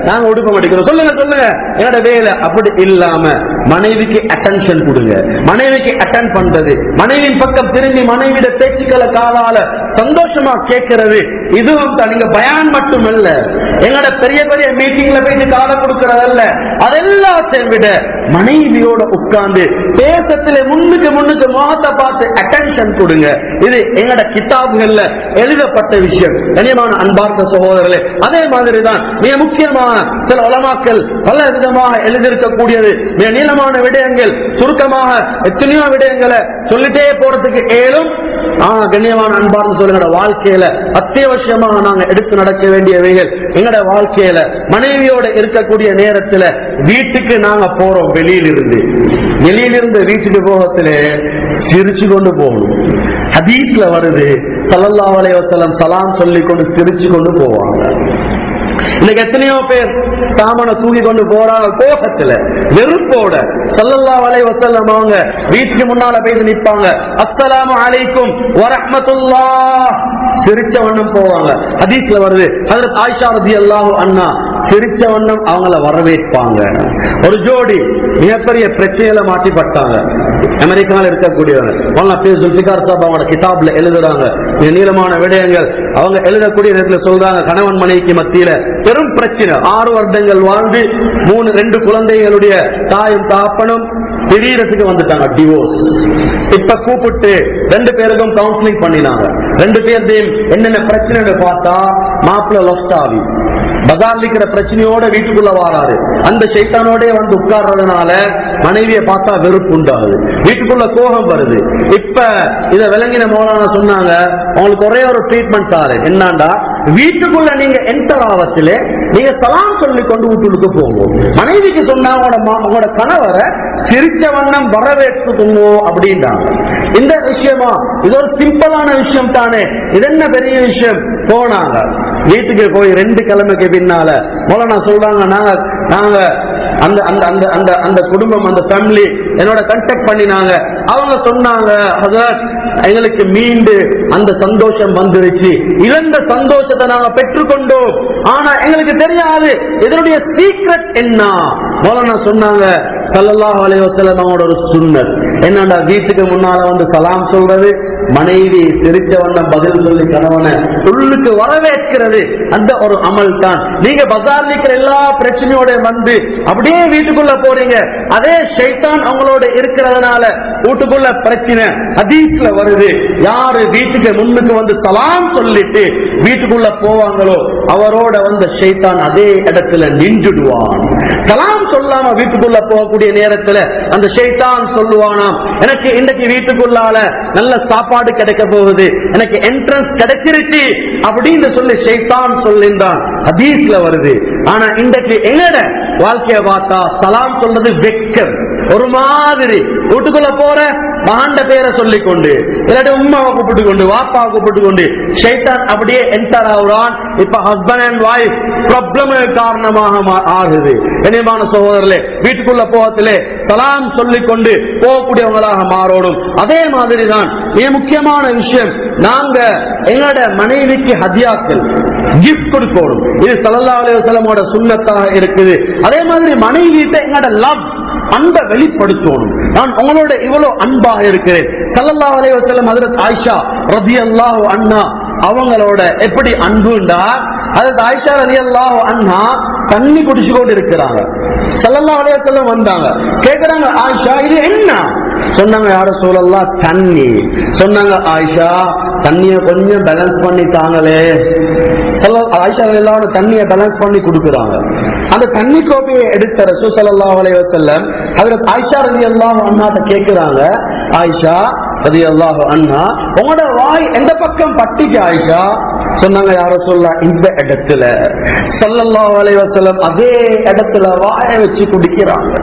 நாங்க உடுப்ப மாட்டேங்கிறோம் சொல்லுங்க சொல்லுங்க என்னோட வேலை அப்படி இல்லாம மனைவிக்கு அட்டென்ஷன் கொடுங்க மனைவிக்கு அட்டன் பண்றது மனைவியின் பக்கம் திரும்பி மனைவியோட பேச்சுக்களை காலால சந்தோஷமா கேட்கிறது இதுவும் தான் நீங்க பயான் மட்டும் இல்ல எங்களோட பெரிய பெரிய மீட்டிங்ல போயிட்டு காலை கொடுக்கறதல்ல அதெல்லாத்தையும் விட மனைவியோட உட்கார்ந்து பேசத்துல முன்னுக்கு முன்னுக்கு முகத்தை பார்த்து அட்டென்ஷன் கொடுங்க இது எங்கட கிதாபுகள்ல எழுதப்பட்ட விஷயம் கனியமான அன்பார்ந்த சகோதரர்களே அதே மாதிரி தான் மிக முக்கியமான சில உலமாக்கள் பல விதமாக எழுதியிருக்கக்கூடியது மிக நீளமான விடயங்கள் சுருக்கமாக எத்தனையோ விடயங்களை சொல்லிட்டே போறதுக்கு ஏழும் ஆனா கண்ணியமான அன்பார்ந்து சொல்லுங்க வாழ்க்கையில அத்தியாவசியமாக நாங்க எடுத்து நடக்க வேண்டியவைகள் எங்கட வாழ்க்கையில மனைவியோட இருக்கக்கூடிய நேரத்துல வீட்டுக்கு நாங்க போறோம் வெளியிலிருந்து வெளியிலிருந்து வீட்டுக்கு போகத்துல சிரிச்சு கொண்டு போகணும் ஹதீஸ்ல வருது சல்லல்லாஹு அலைஹி வஸல்லம் சலாம் சொல்லி கொண்டு சிரிச்சு கொண்டு போவாங்க இன்னைக்கு எத்தனையோ பேர் சாமனை தூக்கி கொண்டு போறாங்க கோபத்துல வெறுப்போட சல்லல்லாஹு அலைஹி வஸல்லம் அவங்க வீட்டுக்கு முன்னால போய் நிப்பாங்க அஸ்ஸலாமு அலைக்கும் வரஹ்மத்துல்லாஹ் சிரிச்ச வண்ணம் போவாங்க ஹதீஸ்ல வருது ஹஜரத் ஆயிஷா ரலியல்லாஹு அன்ஹா சிரிச்ச வண்ணம் அவங்கள வரவேற்பாங்க ஒரு ஜோடி மிகப்பெரிய பிரச்சனையில மாட்டிப்பட்டாங்க அமெரிக்கால இருக்கக்கூடியவங்க மௌலானா பி. ஜுல்ஃபிகார் சாப் அவங்களோட கிதாப்ல எழுதுறாங்க மிக நீளமான விடயங்கள் அவங்க எழுதக்கூடிய நேரத்துல சொல்றாங்க கணவன் மனைவிக்கு மத்தியில பெரும் பிரச்சனை ஆறு வருடங்கள் வாழ்ந்து மூணு ரெண்டு குழந்தைகளுடைய தாயும் தாப்பனும் திடீரத்துக்கு வந்துட்டாங்க டிவோர்ஸ் இப்ப கூப்பிட்டு ரெண்டு பேருக்கும் கவுன்சிலிங் பண்ணினாங்க ரெண்டு பேர்த்தையும் என்னென்ன பிரச்சனை பார்த்தா மாப்பிள்ள லொஸ்ட் ஆகி பஜார்ல இருக்கிற பிரச்சனையோட வீட்டுக்குள்ள வாராரு அந்த சைத்தானோட வந்து உட்கார்றதுனால மனைவியை பார்த்தா வெறுப்பு உண்டாகுது வீட்டுக்குள்ள கோபம் வருது இப்ப இத விளங்கின மோலான சொன்னாங்க உங்களுக்கு ஒரே ஒரு ட்ரீட்மெண்ட் தாரு என்னண்டா வீட்டுக்குள்ள நீங்க என்டர் ஆவத்திலே நீங்க சலாம் சொல்லி கொண்டு வீட்டுக்கு போகும் மனைவிக்கு சொன்னா உங்களோட மா- உங்களோட கணவரை சிரிச்ச வண்ணம் வரவேற்றுக்குங்க அப்படின்றாங்க இந்த விஷயமா இது ஒரு சிம்பிளான விஷயம் தானே இது என்ன பெரிய விஷயம் போனாங்க வீட்டுக்கு போய் ரெண்டு கிழமைக்கு பின்னால மொழ சொல்றாங்க நாங்க நாங்க அந்த அந்த அந்த அந்த அந்த குடும்பம் அந்த ஃபேமிலி என்னோட கண்டக்ட் பண்ணினாங்க அவங்க சொன்னாங்க "ஹசரத், எங்களுக்கு மீண்டு அந்த சந்தோஷம் வந்துருச்சு இழந்த சந்தோஷத்தை நாங்க பெற்றுக்கொண்டோம் ஆனா எங்களுக்கு தெரியாது இதனுடைய சீக்ரெட் என்ன மௌலானா சொன்னாங்க சல்லல்லாஹு அலைஹி வஸல்லம் அவங்களோட ஒரு சுன்னத் என்னடா வீட்டுக்கு முன்னால வந்து சலாம் சொல்றது மனைவி சிரிச்ச வண்ணம் பதில் சொல்லி கணவனை உள்ளுக்கு வரவேற்கிறது அந்த ஒரு அமல் தான் நீங்க பஜார்ல இருக்கிற எல்லா பிரச்சனையோட வந்து அப்படியே வீட்டுக்குள்ள போறீங்க அதே ஷைத்தான் அவங்களோட இருக்கிறதுனால வீட்டுக்குள்ள பிரச்சனை ஹதீஸ்ல வருது யாரு வீட்டுக்கு முன்னுக்கு வந்து சலாம் சொல்லிட்டு வீட்டுக்குள்ள போவாங்களோ அவரோட வந்த ஷைத்தான் அதே இடத்துல நின்றுடுவான் சலாம் சொல்லாம வீட்டுக்குள்ள போகக்கூடிய நேரத்துல அந்த ஷைத்தான் சொல்லுவானாம் எனக்கு இன்னைக்கு வீட்டுக்குள்ளால நல்ல சாப்பாடு கிடைக்க போகுது எனக்கு என்ட்ரன்ஸ் கிடைச்சிருச்சு அப்படின்னு சொல்லி ஷைத்தான் சொல்லின்றான் ஹதீஸ்ல வருது ஆனா இன்றைக்கு எங்கட வாழ்க்கைய பார்த்தா சலாம் சொல்றது வெக்கம் ஒரு மாதிரி வீட்டுக்குள்ள போற மகாண்ட பேரை சொல்லிக் கொண்டு இல்லாட்டி உம்மாவை கூப்பிட்டு கொண்டு வாப்பாவை கூப்பிட்டு கொண்டு ஷைத்தான் அப்படியே என்டர் ஆகுறான் இப்ப ஹஸ்பண்ட் அண்ட் ஒய்ஃப் ப்ராப்ளம் காரணமாக மா- ஆகுது கண்ணியமான சகோதரர்களே வீட்டுக்குள்ள போகத்திலே சலாம் சொல்லிக் கொண்டு போகக்கூடியவங்களாக மாறணும் அதே மாதிரி தான் மிக முக்கியமான விஷயம் நாங்க எங்களோட மனைவிக்கு ஹதியாக்கள் கிஃப்ட் கொடுக்கணும் இது சல்லா அலுவலமோட சுண்ணத்தாக இருக்குது அதே மாதிரி மனைவிட்ட எங்களோட லவ் அன்பை வெளிப்படுத்தணும் நான் உங்களோட இவ்வளவு அன்பாக இருக்கிறேன் சல்லல்லா அலைஹி வஸல்லம் ஹஜ்ரத் ஆயிஷா ரலியல்லாஹு அன்ஹா அவங்களோட எப்படி அன்புண்டா ஹஜ்ரத் ஆயிஷா ரலியல்லாஹு அன்ஹா தண்ணி குடிச்சு கொண்டு இருக்கிறாங்க சல்லல்லா அலைஹி வஸல்லம் வந்தாங்க கேக்குறாங்க ஆயிஷா இது என்ன சொன்னாங்க யார சூழல்லாம் தண்ணி சொன்னாங்க ஆயிஷா தண்ணிய கொஞ்சம் பேலன்ஸ் பண்ணி தாங்களே சல்லா- ஆயிஷா எல்லாம் தண்ணியை பேலன்ஸ் பண்ணி கொடுக்குறாங்க அந்த தண்ணி கோப்பையை எடுத்த ரசூ சல்லல்லாஹு அலைஹி வஸல்லம் ஹஜ்ரத் ஆயிஷா ரலியல்லாஹு அன்ஹாட்ட கேக்குறாங்க ஆயிஷா ரலியல்லாஹு அன்ஹா உங்களோட வாய் எந்த பக்கம் பட்டிக்கு ஆயிஷா சொன்னாங்க யார சொல்ல இந்த இடத்துல சல்லல்லாஹு அலைஹி வஸல்லம் அதே இடத்துல வாயை வச்சு குடிக்கிறாங்க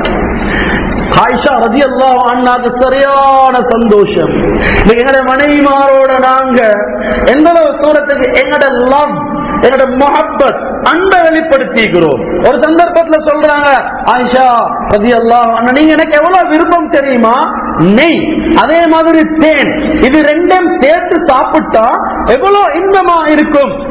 ஆயிஷா ரதி அல்லாஹ் சரியான சந்தோஷம் இன்னைக்கு எங்கட மனைவிமாரோட நாங்க எந்த அளவு தூரத்துக்கு எங்கட லவ் எங்கட மொஹப்பத் அன்பை வெளிப்படுத்திக்கிறோம் ஒரு சந்தர்ப்பத்துல சொல்றாங்க ஆயிஷா ரதி அல்லாஹ் நீங்க எனக்கு எவ்வளவு விருப்பம் தெரியுமா நெய் அதே மாதிரி தேன் இது ரெண்டும் சேர்த்து சாப்பிட்டா எவ்வளவு இன்பமா இருக்கும்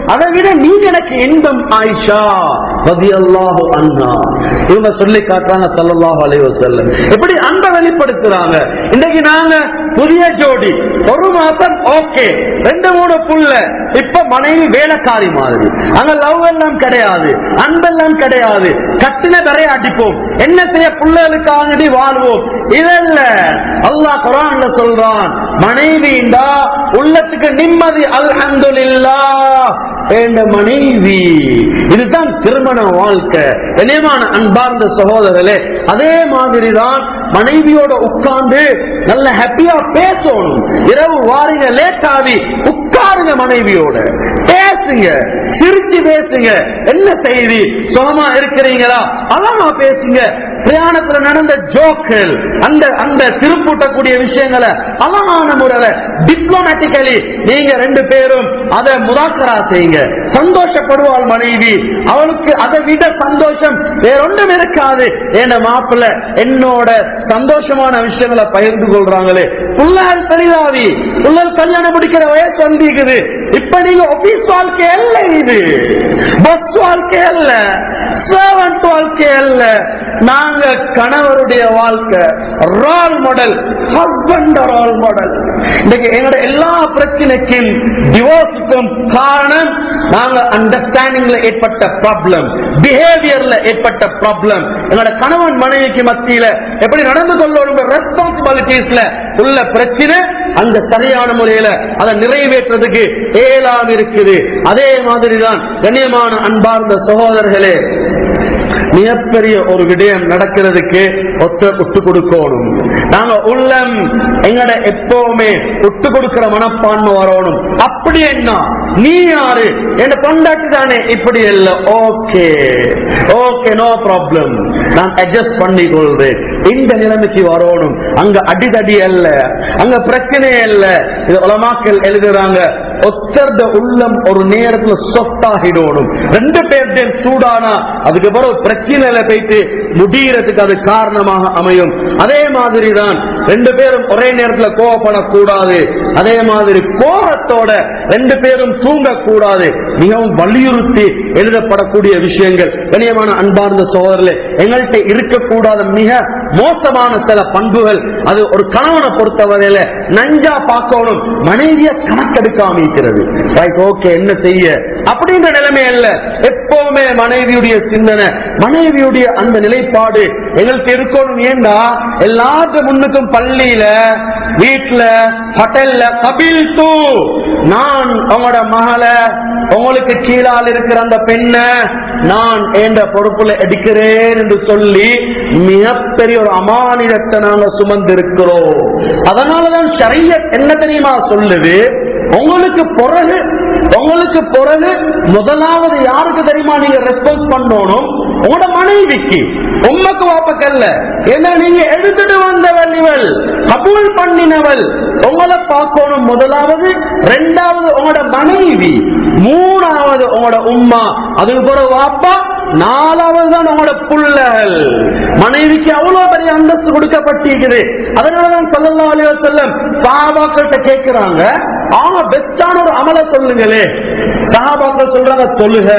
அதை விட நீங்க எனக்கு இன்பம் ஆயிஷா ரதியல்லாஹு அன்ஹா இவங்க சொல்லி காட்டுறாங்க ஸல்லல்லாஹு அலைஹி வஸல்லம் எப்படி அன்பை வெளிப்படுத்துறாங்க இன்னைக்கு நாங்க புதிய ஜோடி ஒரு மாசம் ஓகே ரெண்டு மூணு புள்ள இப்ப மனைவி வேலைக்காரி மாதிரி அங்க லவ் எல்லாம் கிடையாது அன்பெல்லாம் கிடையாது கட்டின தரைய அடிப்போம் என்ன செய்ய புள்ளைகளுக்காக வாழ்வோம் இதல்ல அல்லாஹ் குரான்ல சொல்றான் மனைவிண்டா உள்ளத்துக்கு நிம்மதி அல்ஹம்துலில்லாஹ் என்ற மனைவி இதுதான் திருமண வாழ்க்கை இணையமான அன்பார்ந்த சகோதரர்களே அதே மாதிரி தான் மனைவியோட உட்கார்ந்து நல்ல ஹாப்பியா பேசணும் இரவு வாரிங்க லேட் ஆகி உட்காருங்க மனைவியோட பேசுங்க சிரிச்சு பேசுங்க என்ன செய்தி சுகமா இருக்கிறீங்களா அழகா பேசுங்க பிரயாணத்துல நடந்த ஜோக்கள் அந்த அந்த திருப்பூட்டக்கூடிய விஷயங்களை அழகான முறையில டிப்ளமேட்டிக்கலி நீங்க ரெண்டு பேரும் அதை முதாக்கரா செய்யுங்க சந்தோஷப்படுவாள் மனைவி அவளுக்கு அதை விட சந்தோஷம் வேற ஒன்றும் இருக்காது என் மாப்பிள்ள என்னோட சந்தோஷமான விஷயங்களை பகிர்ந்து கொள்றாங்களே புள்ளால் பெரிதாவி புள்ளல் கல்யாணம் முடிக்கிற வயசு வந்திருக்குது இப்ப நீங்க ஆபீஸ் வாழ்க்கை அல்ல இது பஸ் வாழ்க்கை அல்ல servant வாழ்க்கை அல்ல நாங்க கணவருடைய வாழ்க்கை role model husband role model இன்னைக்கு எங்களோட எல்லா பிரச்சனைக்கும் டிவோர்ஸுக்கும் காரணம் நாங்க அண்டர்ஸ்டாண்டிங்ல ஏற்பட்ட ப்ராப்ளம் பிஹேவியர்ல ஏற்பட்ட ப்ராப்ளம் எங்களோட கணவன் மனைவிக்கு மத்தியில எப்படி நடந்து கொள்ளணும் ரெஸ்பான்சிபிலிட்டிஸ்ல உள்ள பிரச்சனை அந்த சரியான முறையில அதை நிறைவேற்றுறதுக்கு ஏலாம் இருக்குது அதே மாதிரிதான் கண்ணியமான அன்பார்ந்த சகோதரர்களே மிகப்பெரிய ஒரு விடயம் நடக்கிறதுக்கு ஒத்த விட்டு கொடுக்கணும் நாங்க உள்ளம் எங்கட எப்பவுமே விட்டு கொடுக்கிற மனப்பான்மை வரணும் அப்படி என்ன நீ யாரு என்ன பொண்டாட்டி தானே இப்படி இல்ல ஓகே ஓகே நோ ப்ராப்ளம் நான் அட்ஜஸ்ட் பண்ணி கொள்றேன் இந்த நிலைமைக்கு வரணும் அங்க அடிதடி அல்ல அங்க பிரச்சனை அல்ல இது உலமாக்கள் எழுதுறாங்க ஒத்தர்த உள்ளம் ஒரு நேரத்துல சொத்தாகிடணும் ரெண்டு பேர்டையும் சூடானா அதுக்கு பிறகு பிரச்சனையில போயிட்டு முடியறதுக்கு அது காரணமாக அமையும் அதே மாதிரி தான் ரெண்டு பேரும் ஒரே நேரத்துல கோவப்படக்கூடாது அதே மாதிரி கோபத்தோட ரெண்டு பேரும் தூங்கக்கூடாது மிகவும் வலியுறுத்தி எழுதப்படக்கூடிய விஷயங்கள் கண்ணியமான அன்பார்ந்த சோதரில் எங்கள்கிட்ட இருக்கக்கூடாத மிக மோசமான சில பண்புகள் அது ஒரு கணவனை பொறுத்தவரையில நஞ்சா பார்க்கணும் மனைவிய கணக்கெடுக்காம இருக்கிறது ரைட் ஓகே என்ன செய்ய அப்படின்ற நிலைமை அல்ல எப்பவுமே மனைவியுடைய சிந்தனை மனைவியுடைய அந்த நிலைப்பாடு எங்களுக்கு இருக்கணும் ஏண்டா எல்லாத்து முன்னுக்கும் பள்ளியில வீட்டுல ஹோட்டல்ல கபில் தூ நான் உங்களோட மகளை உங்களுக்கு கீழால் இருக்கிற அந்த பெண்ணை நான் என்ற பொறுப்புல எடுக்கிறேன் என்று சொல்லி மிகப்பெரிய ஒரு அமானிதத்தை நாங்க சுமந்திருக்கிறோம் அதனாலதான் சரிய என்ன தெரியுமா சொல்லுது உங்களுக்கு பிறகு உங்களுக்கு பிறகு முதலாவது யாருக்கு தெரியுமா நீங்க ரெஸ்பான்ஸ் பண்ணணும் உங்களோட மனைவிக்கு உம்மக்கு வாப்பக்கல்ல ஏன்னா நீங்க எடுத்துட்டு வந்தவள் இவள் கபூல் பண்ணினவள் உங்களை பார்க்கணும் முதலாவது ரெண்டாவது உங்களோட மனைவி மூணாவது உங்களோட உம்மா அதுக்கு பிறகு வாப்பா நாலாவது தான் உங்களோட புள்ளகள் மனைவிக்கு அவ்வளவு பெரிய அந்தஸ்து கொடுக்கப்பட்டிருக்குது அதனாலதான் சொல்லலாம் அலைய செல்லம் சாபாக்கள்கிட்ட கேட்கிறாங்க ஆமா பெஸ்டான ஒரு அமலை சொல்லுங்களே சஹாபாக்கள் சொல்றாங்க சொல்லுங்க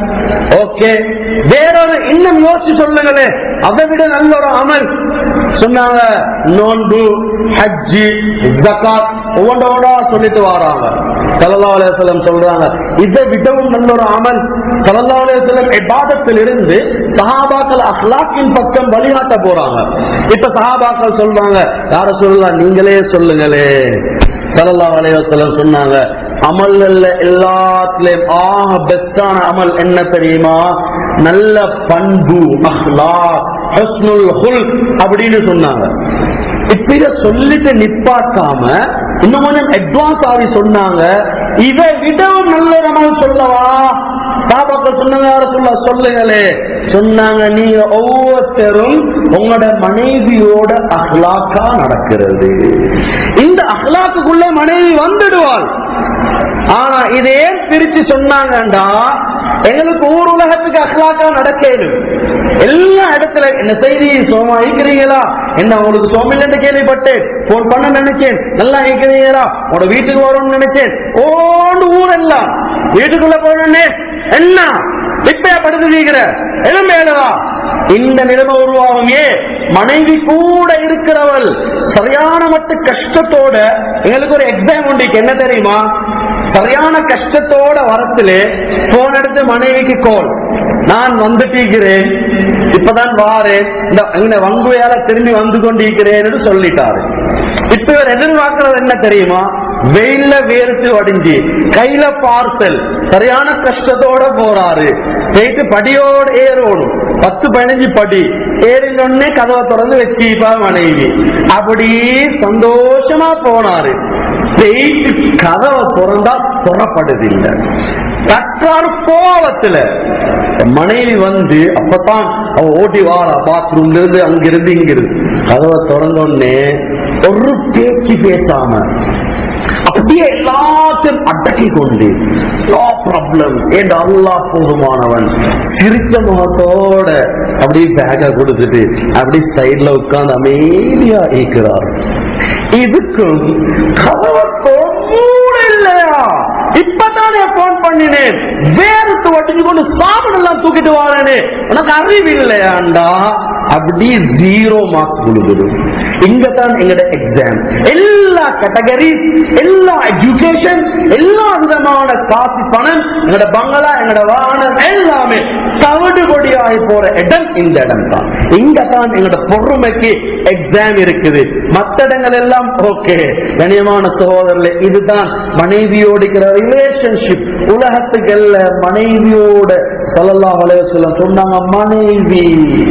ஓகே வேறொரு இன்னும் யோசிச்சு சொல்லுங்களே அதை விட நல்ல ஒரு அமல் சொன்னாங்க நோன்பு ஹஜ்ஜி ஜக்காத் ஒவ்வொன்றோட சொல்லிட்டு வராங்க சல்லா அலையம் சொல்றாங்க இதை விடவும் நல்ல ஒரு அமல் சல்லா அலையம் இபாதத்தில் இருந்து சஹாபாக்கள் அஹ்லாக்கின் பக்கம் வழிகாட்ட போறாங்க இப்ப சஹாபாக்கள் சொல்றாங்க யார சொல்லலாம் நீங்களே சொல்லுங்களே சல்லா அலையம் சொன்னாங்க அமல்கள்ல எல்லாத்துலயும் ஆக பெஸ்டான அமல் என்ன தெரியுமா நல்ல பண்பு அஹ்லா ஹஸ்னுல் ஹுல் அப்படின்னு சொன்னாங்க இப்ப இத சொல்லிட்டு நிப்பாட்டாம இன்னும் கொஞ்சம் அட்வான்ஸ் ஆகி சொன்னாங்க இதை விடவும் நல்ல ஒரு அமல் சொல்லவா பாபாக்கள் சொன்னாங்க யார சொல்ல சொல்லுங்களே சொன்னாங்க நீங்க ஒவ்வொருத்தரும் உங்களோட மனைவியோட அஹ்லாக்கா நடக்கிறது இந்த அஹ்லாக்குக்குள்ள மனைவி வந்துடுவாள் ஆனா இதே பிரிச்சு சொன்னாங்கண்டா எங்களுக்கு ஊர் உலகத்துக்கு அஹ்லாக்கா நடக்கணும் எல்லா இடத்துல என்ன செய்தி சோமா இருக்கிறீங்களா என்ன உங்களுக்கு சோமில் கேள்விப்பட்டேன் போன் பண்ண நினைச்சேன் நல்லா இருக்கிறீங்களா உங்களோட வீட்டுக்கு வரும்னு நினைச்சேன் ஓண்டு ஊரெல்லாம் வீட்டுக்குள்ள போனே என்ன இப்பயா படுத்துவீங்கிற எலும்பேலவா இந்த நிலைமை உருவாகும் ஏன் மனைவி கூட இருக்கிறவள் சரியான மட்டு கஷ்டத்தோட எங்களுக்கு ஒரு எக்ஸாம் உண்டு என்ன தெரியுமா சரியான கஷ்டத்தோட வரத்திலே போன் எடுத்து மனைவிக்கு கோல் நான் வந்துட்டீங்கிறேன் இப்பதான் வாரேன் இந்த இந்த வங்குவையால திரும்பி வந்து கொண்டிருக்கிறேன் சொல்லிட்டாரு இப்ப இவர் எதிர்பார்க்கிறது என்ன தெரியுமா வெயில்ல வேர்த்து வடிஞ்சு கையில பார்சல் சரியான கஷ்டத்தோட போறாரு போயிட்டு படியோட ஏறணும் பத்து பதினஞ்சு படி ஏறினொடனே கதவை திறந்து வச்சுப்பா மனைவி அப்படி சந்தோஷமா போனாரு போயிட்டு கதவை திறந்தா துறப்படுதில்லை தற்கால கோவத்துல மனைவி வந்து அப்பதான் அவ ஓட்டி வாரா பாத்ரூம்ல இருந்து அங்கிருந்து இங்கிருந்து கதவை திறந்தோடனே ஒரு பேச்சு பேசாம அப்படியே எல்லாத்தையும் அடக்கி கொண்டு நோ ப்ராப்ளம் ஏன் அல்லா போதுமானவன் சிரிச்ச முகத்தோட அப்படியே பேக கொடுத்துட்டு அப்படி சைட்ல உட்கார்ந்து அமைதியா இருக்கிறார் இதுக்கும் கதவை கூட இல்லையா இப்பதானே போன் பண்ணினேன் வேறத்து வட்டிஞ்சு கொண்டு சாமன் எல்லாம் தூக்கிட்டு வாரேனே உனக்கு அறிவு இல்லையாண்டா அப்படி ஜீரோ மார்க் கொடுக்குது இங்க தான் எங்கட எக்ஸாம் எல்லா கேட்டகரி எல்லா எஜுகேஷன் எல்லா விதமான காசு பணம் எங்கட பங்களா எங்கட வாகனம் எல்லாமே தவிடுபடியாகி போற இடம் இந்த இடம் தான் இங்க தான் எங்கட பொறுமைக்கு எக்ஸாம் இருக்குது மத்த இடங்கள் எல்லாம் ஓகே கண்ணியமான சகோதரர்களே இதுதான் மனைவியோடு ரிலேஷன்ஷிப் உலகத்துக்கல்ல மனைவியோட சொல்லலாம் வலைய சொன்னாங்க மனைவி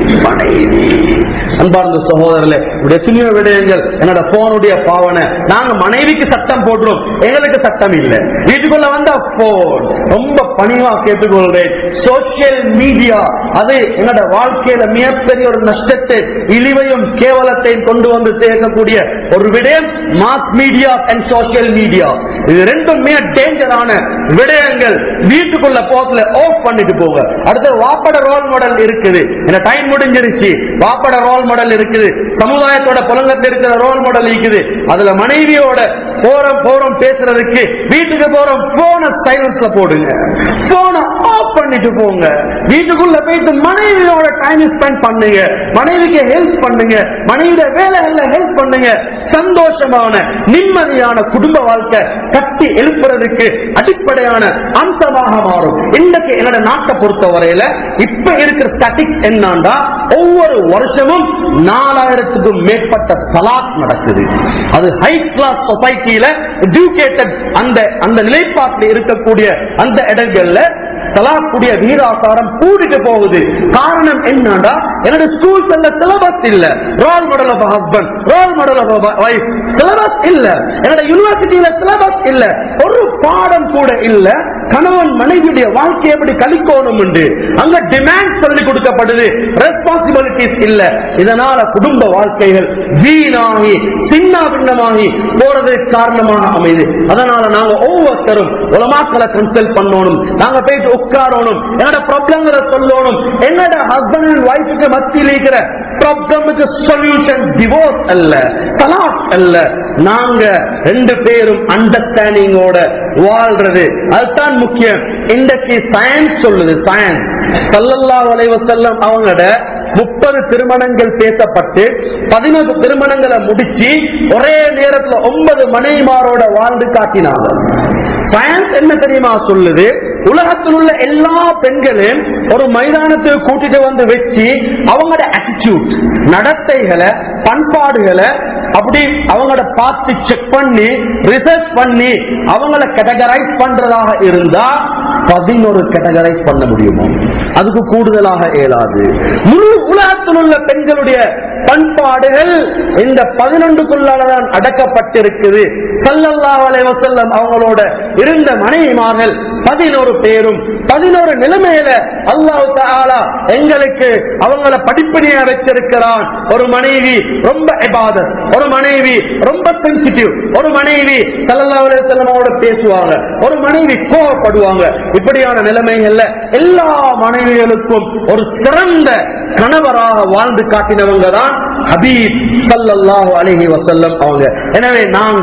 மனைவி அன்பார்ந்த சகோதரர்களே இப்படி எத்தனையோ விடயங்கள் என்னோட போனுடைய பாவனை நாங்க மனைவிக்கு சட்டம் போடுறோம் எங்களுக்கு சட்டம் இல்லை வீட்டுக்குள்ள வந்தா போன் ரொம்ப பணிவா கேட்டுக்கொள்றேன் சோசியல் மீடியா அது என்னோட வாழ்க்கையில மிகப்பெரிய ஒரு நஷ்டத்தை இழிவையும் கேவலத்தையும் கொண்டு வந்து சேர்க்கக்கூடிய ஒரு விடயம் mass media and social media இது ரெண்டும் மிக டேஞ்சரான விடயங்கள் வீட்டுக்குள்ள போகல ஆஃப் பண்ணிட்டு போங்க அடுத்து வாப்பட ரோல் மாடல் இருக்குது இந்த டைம் முடிஞ்சிருச்சு வாப்பட ரோல் மாடல் இருக்குது சமுதாயத்தோட புலங்கத்தில் இருக்கிற ரோல் மாடல் இருக்குது அதுல மனைவியோட போறோம் போறோம் பேசுறதுக்கு வீட்டுக்கு போறோம் போன சைலன்ஸ்ல போடுங்க போன ஆஃப் பண்ணிட்டு போங்க வீட்டுக்குள்ள போயிட்டு மனைவியோட டைம் ஸ்பெண்ட் பண்ணுங்க மனைவிக்கு ஹெல்ப் பண்ணுங்க மனைவியோட வேலைகள்ல ஹெல்ப் பண்ணுங்க சந்தோஷமான நிம்மதியான குடும்ப வாழ்க்கை கட்டி எழுப்புறதுக்கு அடிப்படையான அம்சமாக மாறும் இன்றைக்கு என்னோட நாட்டை பொறுத்த வரையில இப்ப இருக்கிற ஸ்டாட்டிக்ஸ் என்னன்னா ஒவ்வொரு வருஷமும் நாலாயிரத்துக்கும் மேற்பட்ட தலாக் நடக்குது அது ஹை கிளாஸ் சொசைட்டியில எஜுகேட்டட் அந்த அந்த நிலைப்பாட்டில் இருக்கக்கூடிய அந்த இடங்கள்ல தலாக்குடைய வீராசாரம் கூடிட்டு போகுது காரணம் என்னடா என்னோட ஸ்கூல்ஸ் எல்லாம் சிலபஸ் இல்ல role model of husband role model of wife syllabus இல்ல என்னோட யூனிவர்சிட்டியில சிலபஸ் இல்ல ஒரு பாடம் கூட இல்ல கணவன் மனைவியுடைய வாழ்க்கை எப்படி கழிக்கணும் உண்டு அங்க டிமாண்ட் சொல்லி கொடுக்கப்படுது ரெஸ்பான்சிபிலிட்டிஸ் இல்ல இதனால குடும்ப வாழ்க்கைகள் வீணாகி சின்ன பின்னமாகி போறதுக்கு காரணமாக அமையுது அதனால நாங்க ஒவ்வொருத்தரும் உலமாக்களை கன்சல்ட் பண்ணணும் நாங்க போயிட்டு உட்காரணும் என்னோட ப்ராப்ளங்களை சொல்லணும் என்னோட ஹஸ்பண்ட் அண்ட் ஒய்ஃபுக்கு மத்தியில் இருக்கிற ப்ராப்ளமுக்கு சொல்யூஷன் டிவோர்ஸ் அல்ல தலாக் அல்ல நாங்க ரெண்டு பேரும் அண்டர்ஸ்டாண்டிங்கோட வாழ்றது அதுதான் முக்கியம் இன்றைக்கு சயின்ஸ் சொல்லுது சயின்ஸ் சல்லல்லா வலைவசல்லம் அவங்களோட முப்பது திருமணங்கள் பேசப்பட்டு பதினொரு திருமணங்களை முடிச்சு ஒரே நேரத்துல ஒன்பது மனைவிமாரோட வாழ்ந்து காட்டினாங்க சயின்ஸ் என்ன தெரியுமா சொல்லுது உலகத்தில் உள்ள எல்லா பெண்களையும் ஒரு மைதானத்துக்கு கூட்டிட்டு வந்து வச்சு அவங்களோட ஆட்டிடியூட் நடத்தைகளை பண்பாடுகளை அப்படி அவங்களோட பார்த்து செக் பண்ணி ரிசர்ச் பண்ணி அவங்கள கேட்டகரைஸ் பண்றதாக இருந்தா பதினொரு கேட்டகரைஸ் பண்ண முடியுமா அதுக்கு கூடுதலாக இயலாது முழு உலகத்தில் உள்ள பெண்களுடைய பண்பாடுகள் இந்த பதினொன்றுக்குள்ளாலதான் அடக்கப்பட்டிருக்குது சல்லல்லா வசல்லம் அவங்களோட இருந்த மனைவிமார்கள் பதினோரு பேரும் பதினோரு நிலைமையில அல்லாஹ் தாலா எங்களுக்கு அவங்கள படிப்படியா வச்சிருக்கிறான் ஒரு மனைவி ரொம்ப இபாதத் ஒரு மனைவி ரொம்ப சென்சிட்டிவ் ஒரு மனைவி சல்லல்லா அலைஹிஸ்ஸலாமோட பேசுவாங்க ஒரு மனைவி கோவப்படுவாங்க இப்படியான நிலைமைகள்ல எல்லா மனைவிகளுக்கும் ஒரு சிறந்த கணவராக வாழ்ந்து காட்டினவங்க தான் ஹபீப் சல்லல்லாஹு அலைஹி வஸல்லம் அவங்க எனவே நாங்க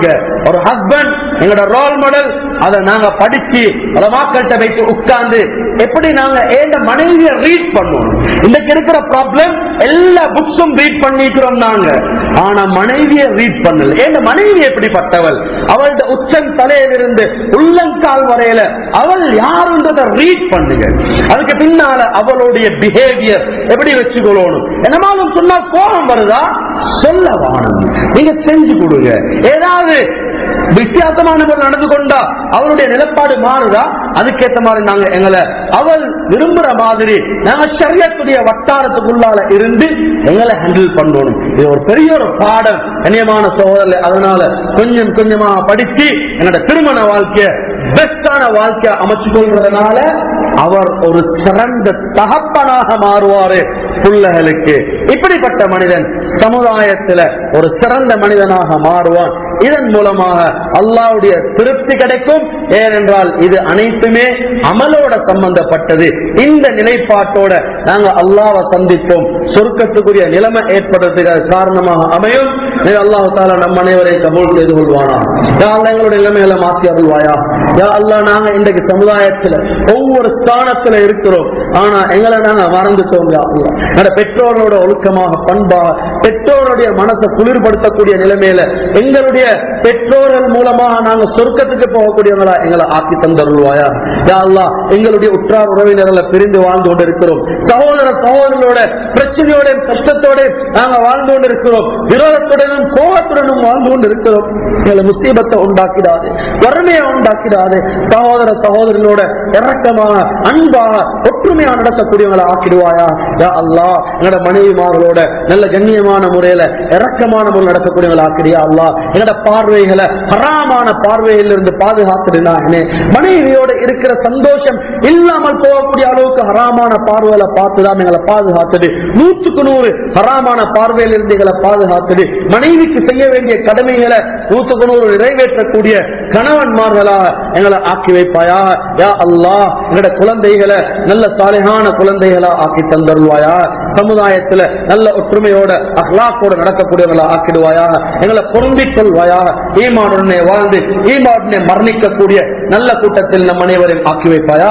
ஒரு ஹஸ்பண்ட் எங்களோட ரோல் மாடல் அதை நாங்க படிச்சு உலமாக்கள்கிட்ட வைத்து உட்கார்ந்து எப்படி நாங்க ஏண்ட மனைவியை ரீட் பண்ணுவோம் இன்னைக்கு இருக்கிற ப்ராப்ளம் எல்லா புக்ஸும் ரீட் பண்ணிக்கிறோம் நாங்க ஆனா மனைவியை ரீட் பண்ணல ஏண்ட மனைவி எப்படிப்பட்டவள் அவளோட உச்சம் தலையிலிருந்து உள்ளங்கால் வரையில அவள் யாருன்றத ரீட் பண்ணுங்க அதுக்கு பின்னால அவளுடைய பிஹேவியர் எப்படி வச்சுக்கொள்ளணும் என்னமாலும் சொன்னா கோபம் வருதா சொல்ல வாணும் நீங்க செஞ்சு கொடுங்க ஏதாவது வித்தியாசமான முறையில் நடந்து கொண்டா அவருடைய நிலப்பாடு மாறுதா அதுக்கேற்ற மாதிரி நாங்க எங்களை அவள் விரும்புற மாதிரி நாங்க சரியத்துடைய வட்டாரத்துக்குள்ளால இருந்து எங்களை ஹேண்டில் பண்ணணும் இது ஒரு பெரிய ஒரு பாடம் கண்ணியமான சோதரில் அதனால கொஞ்சம் கொஞ்சமா படிச்சு என்னோட திருமண வாழ்க்கைய பெஸ்டான வாழ்க்கைய அமைச்சு கொள்றதுனால அவர் ஒரு சிறந்த தகப்பனாக மாறுவாரு பிள்ளைகளுக்கு இப்படிப்பட்ட மனிதன் சமுதாயத்துல ஒரு சிறந்த மனிதனாக மாறுவான் இதன் மூலமாக அல்லாவுடைய திருப்தி கிடைக்கும் ஏனென்றால் இது அனைத்துமே அமலோட சம்பந்தப்பட்டது இந்த நிலைப்பாட்டோட நாங்க அல்லாவை சந்திப்போம் சொர்க்கத்துக்குரிய நிலைமை ஏற்படுறதுக்கு காரணமாக அமையும் அல்லாஹு தாலா நம் அனைவரை கபூல் செய்து கொள்வானா யா அல்லாஹ் எங்களுடைய நிலைமைகளை மாற்றி அருள்வாயா யா அல்லா நாங்க இன்றைக்கு சமுதாயத்துல ஒவ்வொரு ஸ்தானத்துல இருக்கிறோம் ஆனா எங்களை நாங்க மறந்துட்டோம் யா அல்லாஹ் எங்களோட பெற்றோர்களோட ஒழுக்கமாக பண்பா பெற்றோருடைய மனசை குளிர்படுத்தக்கூடிய நிலைமையில எங்களுடைய பெற்றோர்கள் மூலமாக நாங்க சொர்க்கத்துக்கு போகக்கூடியவங்களா எங்களை ஆக்கி தந்தருள்வாயா யா அல்லாஹ் எங்களுடைய உற்றார் உறவினர்களை பிரிந்து வாழ்ந்து கொண்டிருக்கிறோம் சகோதர சகோதரர்களோட பிரச்சனையோட கஷ்டத்தோட நாங்க வாழ்ந்து கொண்டிருக்கிறோம் விரோதத்துடனும் கோபத்துடனும் வாழ்ந்து கொண்டிருக்கிறோம் எங்களை முசீபத்தை உண்டாக்கிடாது வறுமையை உண்டாக்கிடாது சகோதர சகோதரர்களோட இறக்கமாக அன்பாக ஒற்றுமையா நடத்தக்கூடியவங்களை ஆக்கிடுவாயா யா அல்லாஹ் எங்களோட மனைவிமார்களோட நல்ல கண்ணியமான முறையில இறக்கமான முறையில் நடக்கக்கூடியவங்களை ஆக்கிறியா அல்லாஹ் எங்களோட பார்வைகளை ஹராமான பார்வையில் இருந்து பாதுகாத்துடுனாகனே மனைவியோட இருக்கிற சந்தோஷம் இல்லாமல் போகக்கூடிய அளவுக்கு ஹராமான பார்வையில பார்த்துதான் எங்களை பாதுகாத்துடு நூற்றுக்கு நூறு ஹராமான பார்வையில் இருந்து எங்களை பாதுகாத்துடு மனைவிக்கு செய்ய வேண்டிய கடமைகளை நூற்றுக்கு நூறு நிறைவேற்றக்கூடிய கணவன்மார்களாக எங்களை ஆக்கி வைப்பாயா யா அல்லாஹ் எங்களோட குழந்தைகளை நல்ல சாலையான குழந்தைகளா ஆக்கி தந்தருவாயா சமுதாயத்துல நல்ல ஒற்றுமையோட அஹ்லாக்கோட நடக்கக்கூடியவர்களா ஆக்கிடுவாயா எங்களை பொருந்திக் கொள்வாயா ஈமானுடனே வாழ்ந்து ஈமானுடனே மரணிக்கக்கூடிய நல்ல கூட்டத்தில் நம் அனைவரையும் ஆக்கி வைப்பாயா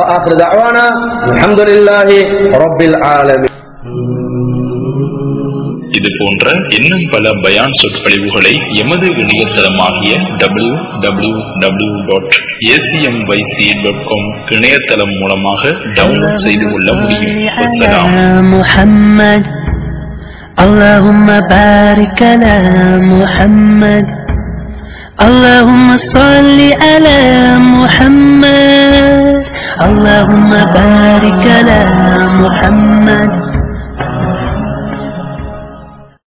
அலமதுல்லாஹி ரப்பில் ஆலமீன் இது போன்ற இன்னும் பல பயான் சொற்பொழிவுகளை எமது இணையதளமாகிய W W W dot ACMYC dot com இணையதளம் மூலமாக டவுன்லோட் செய்து கொள்ள முடியும் வசலாம் على محمد اللهم بارك على محمد اللهم صل على محمد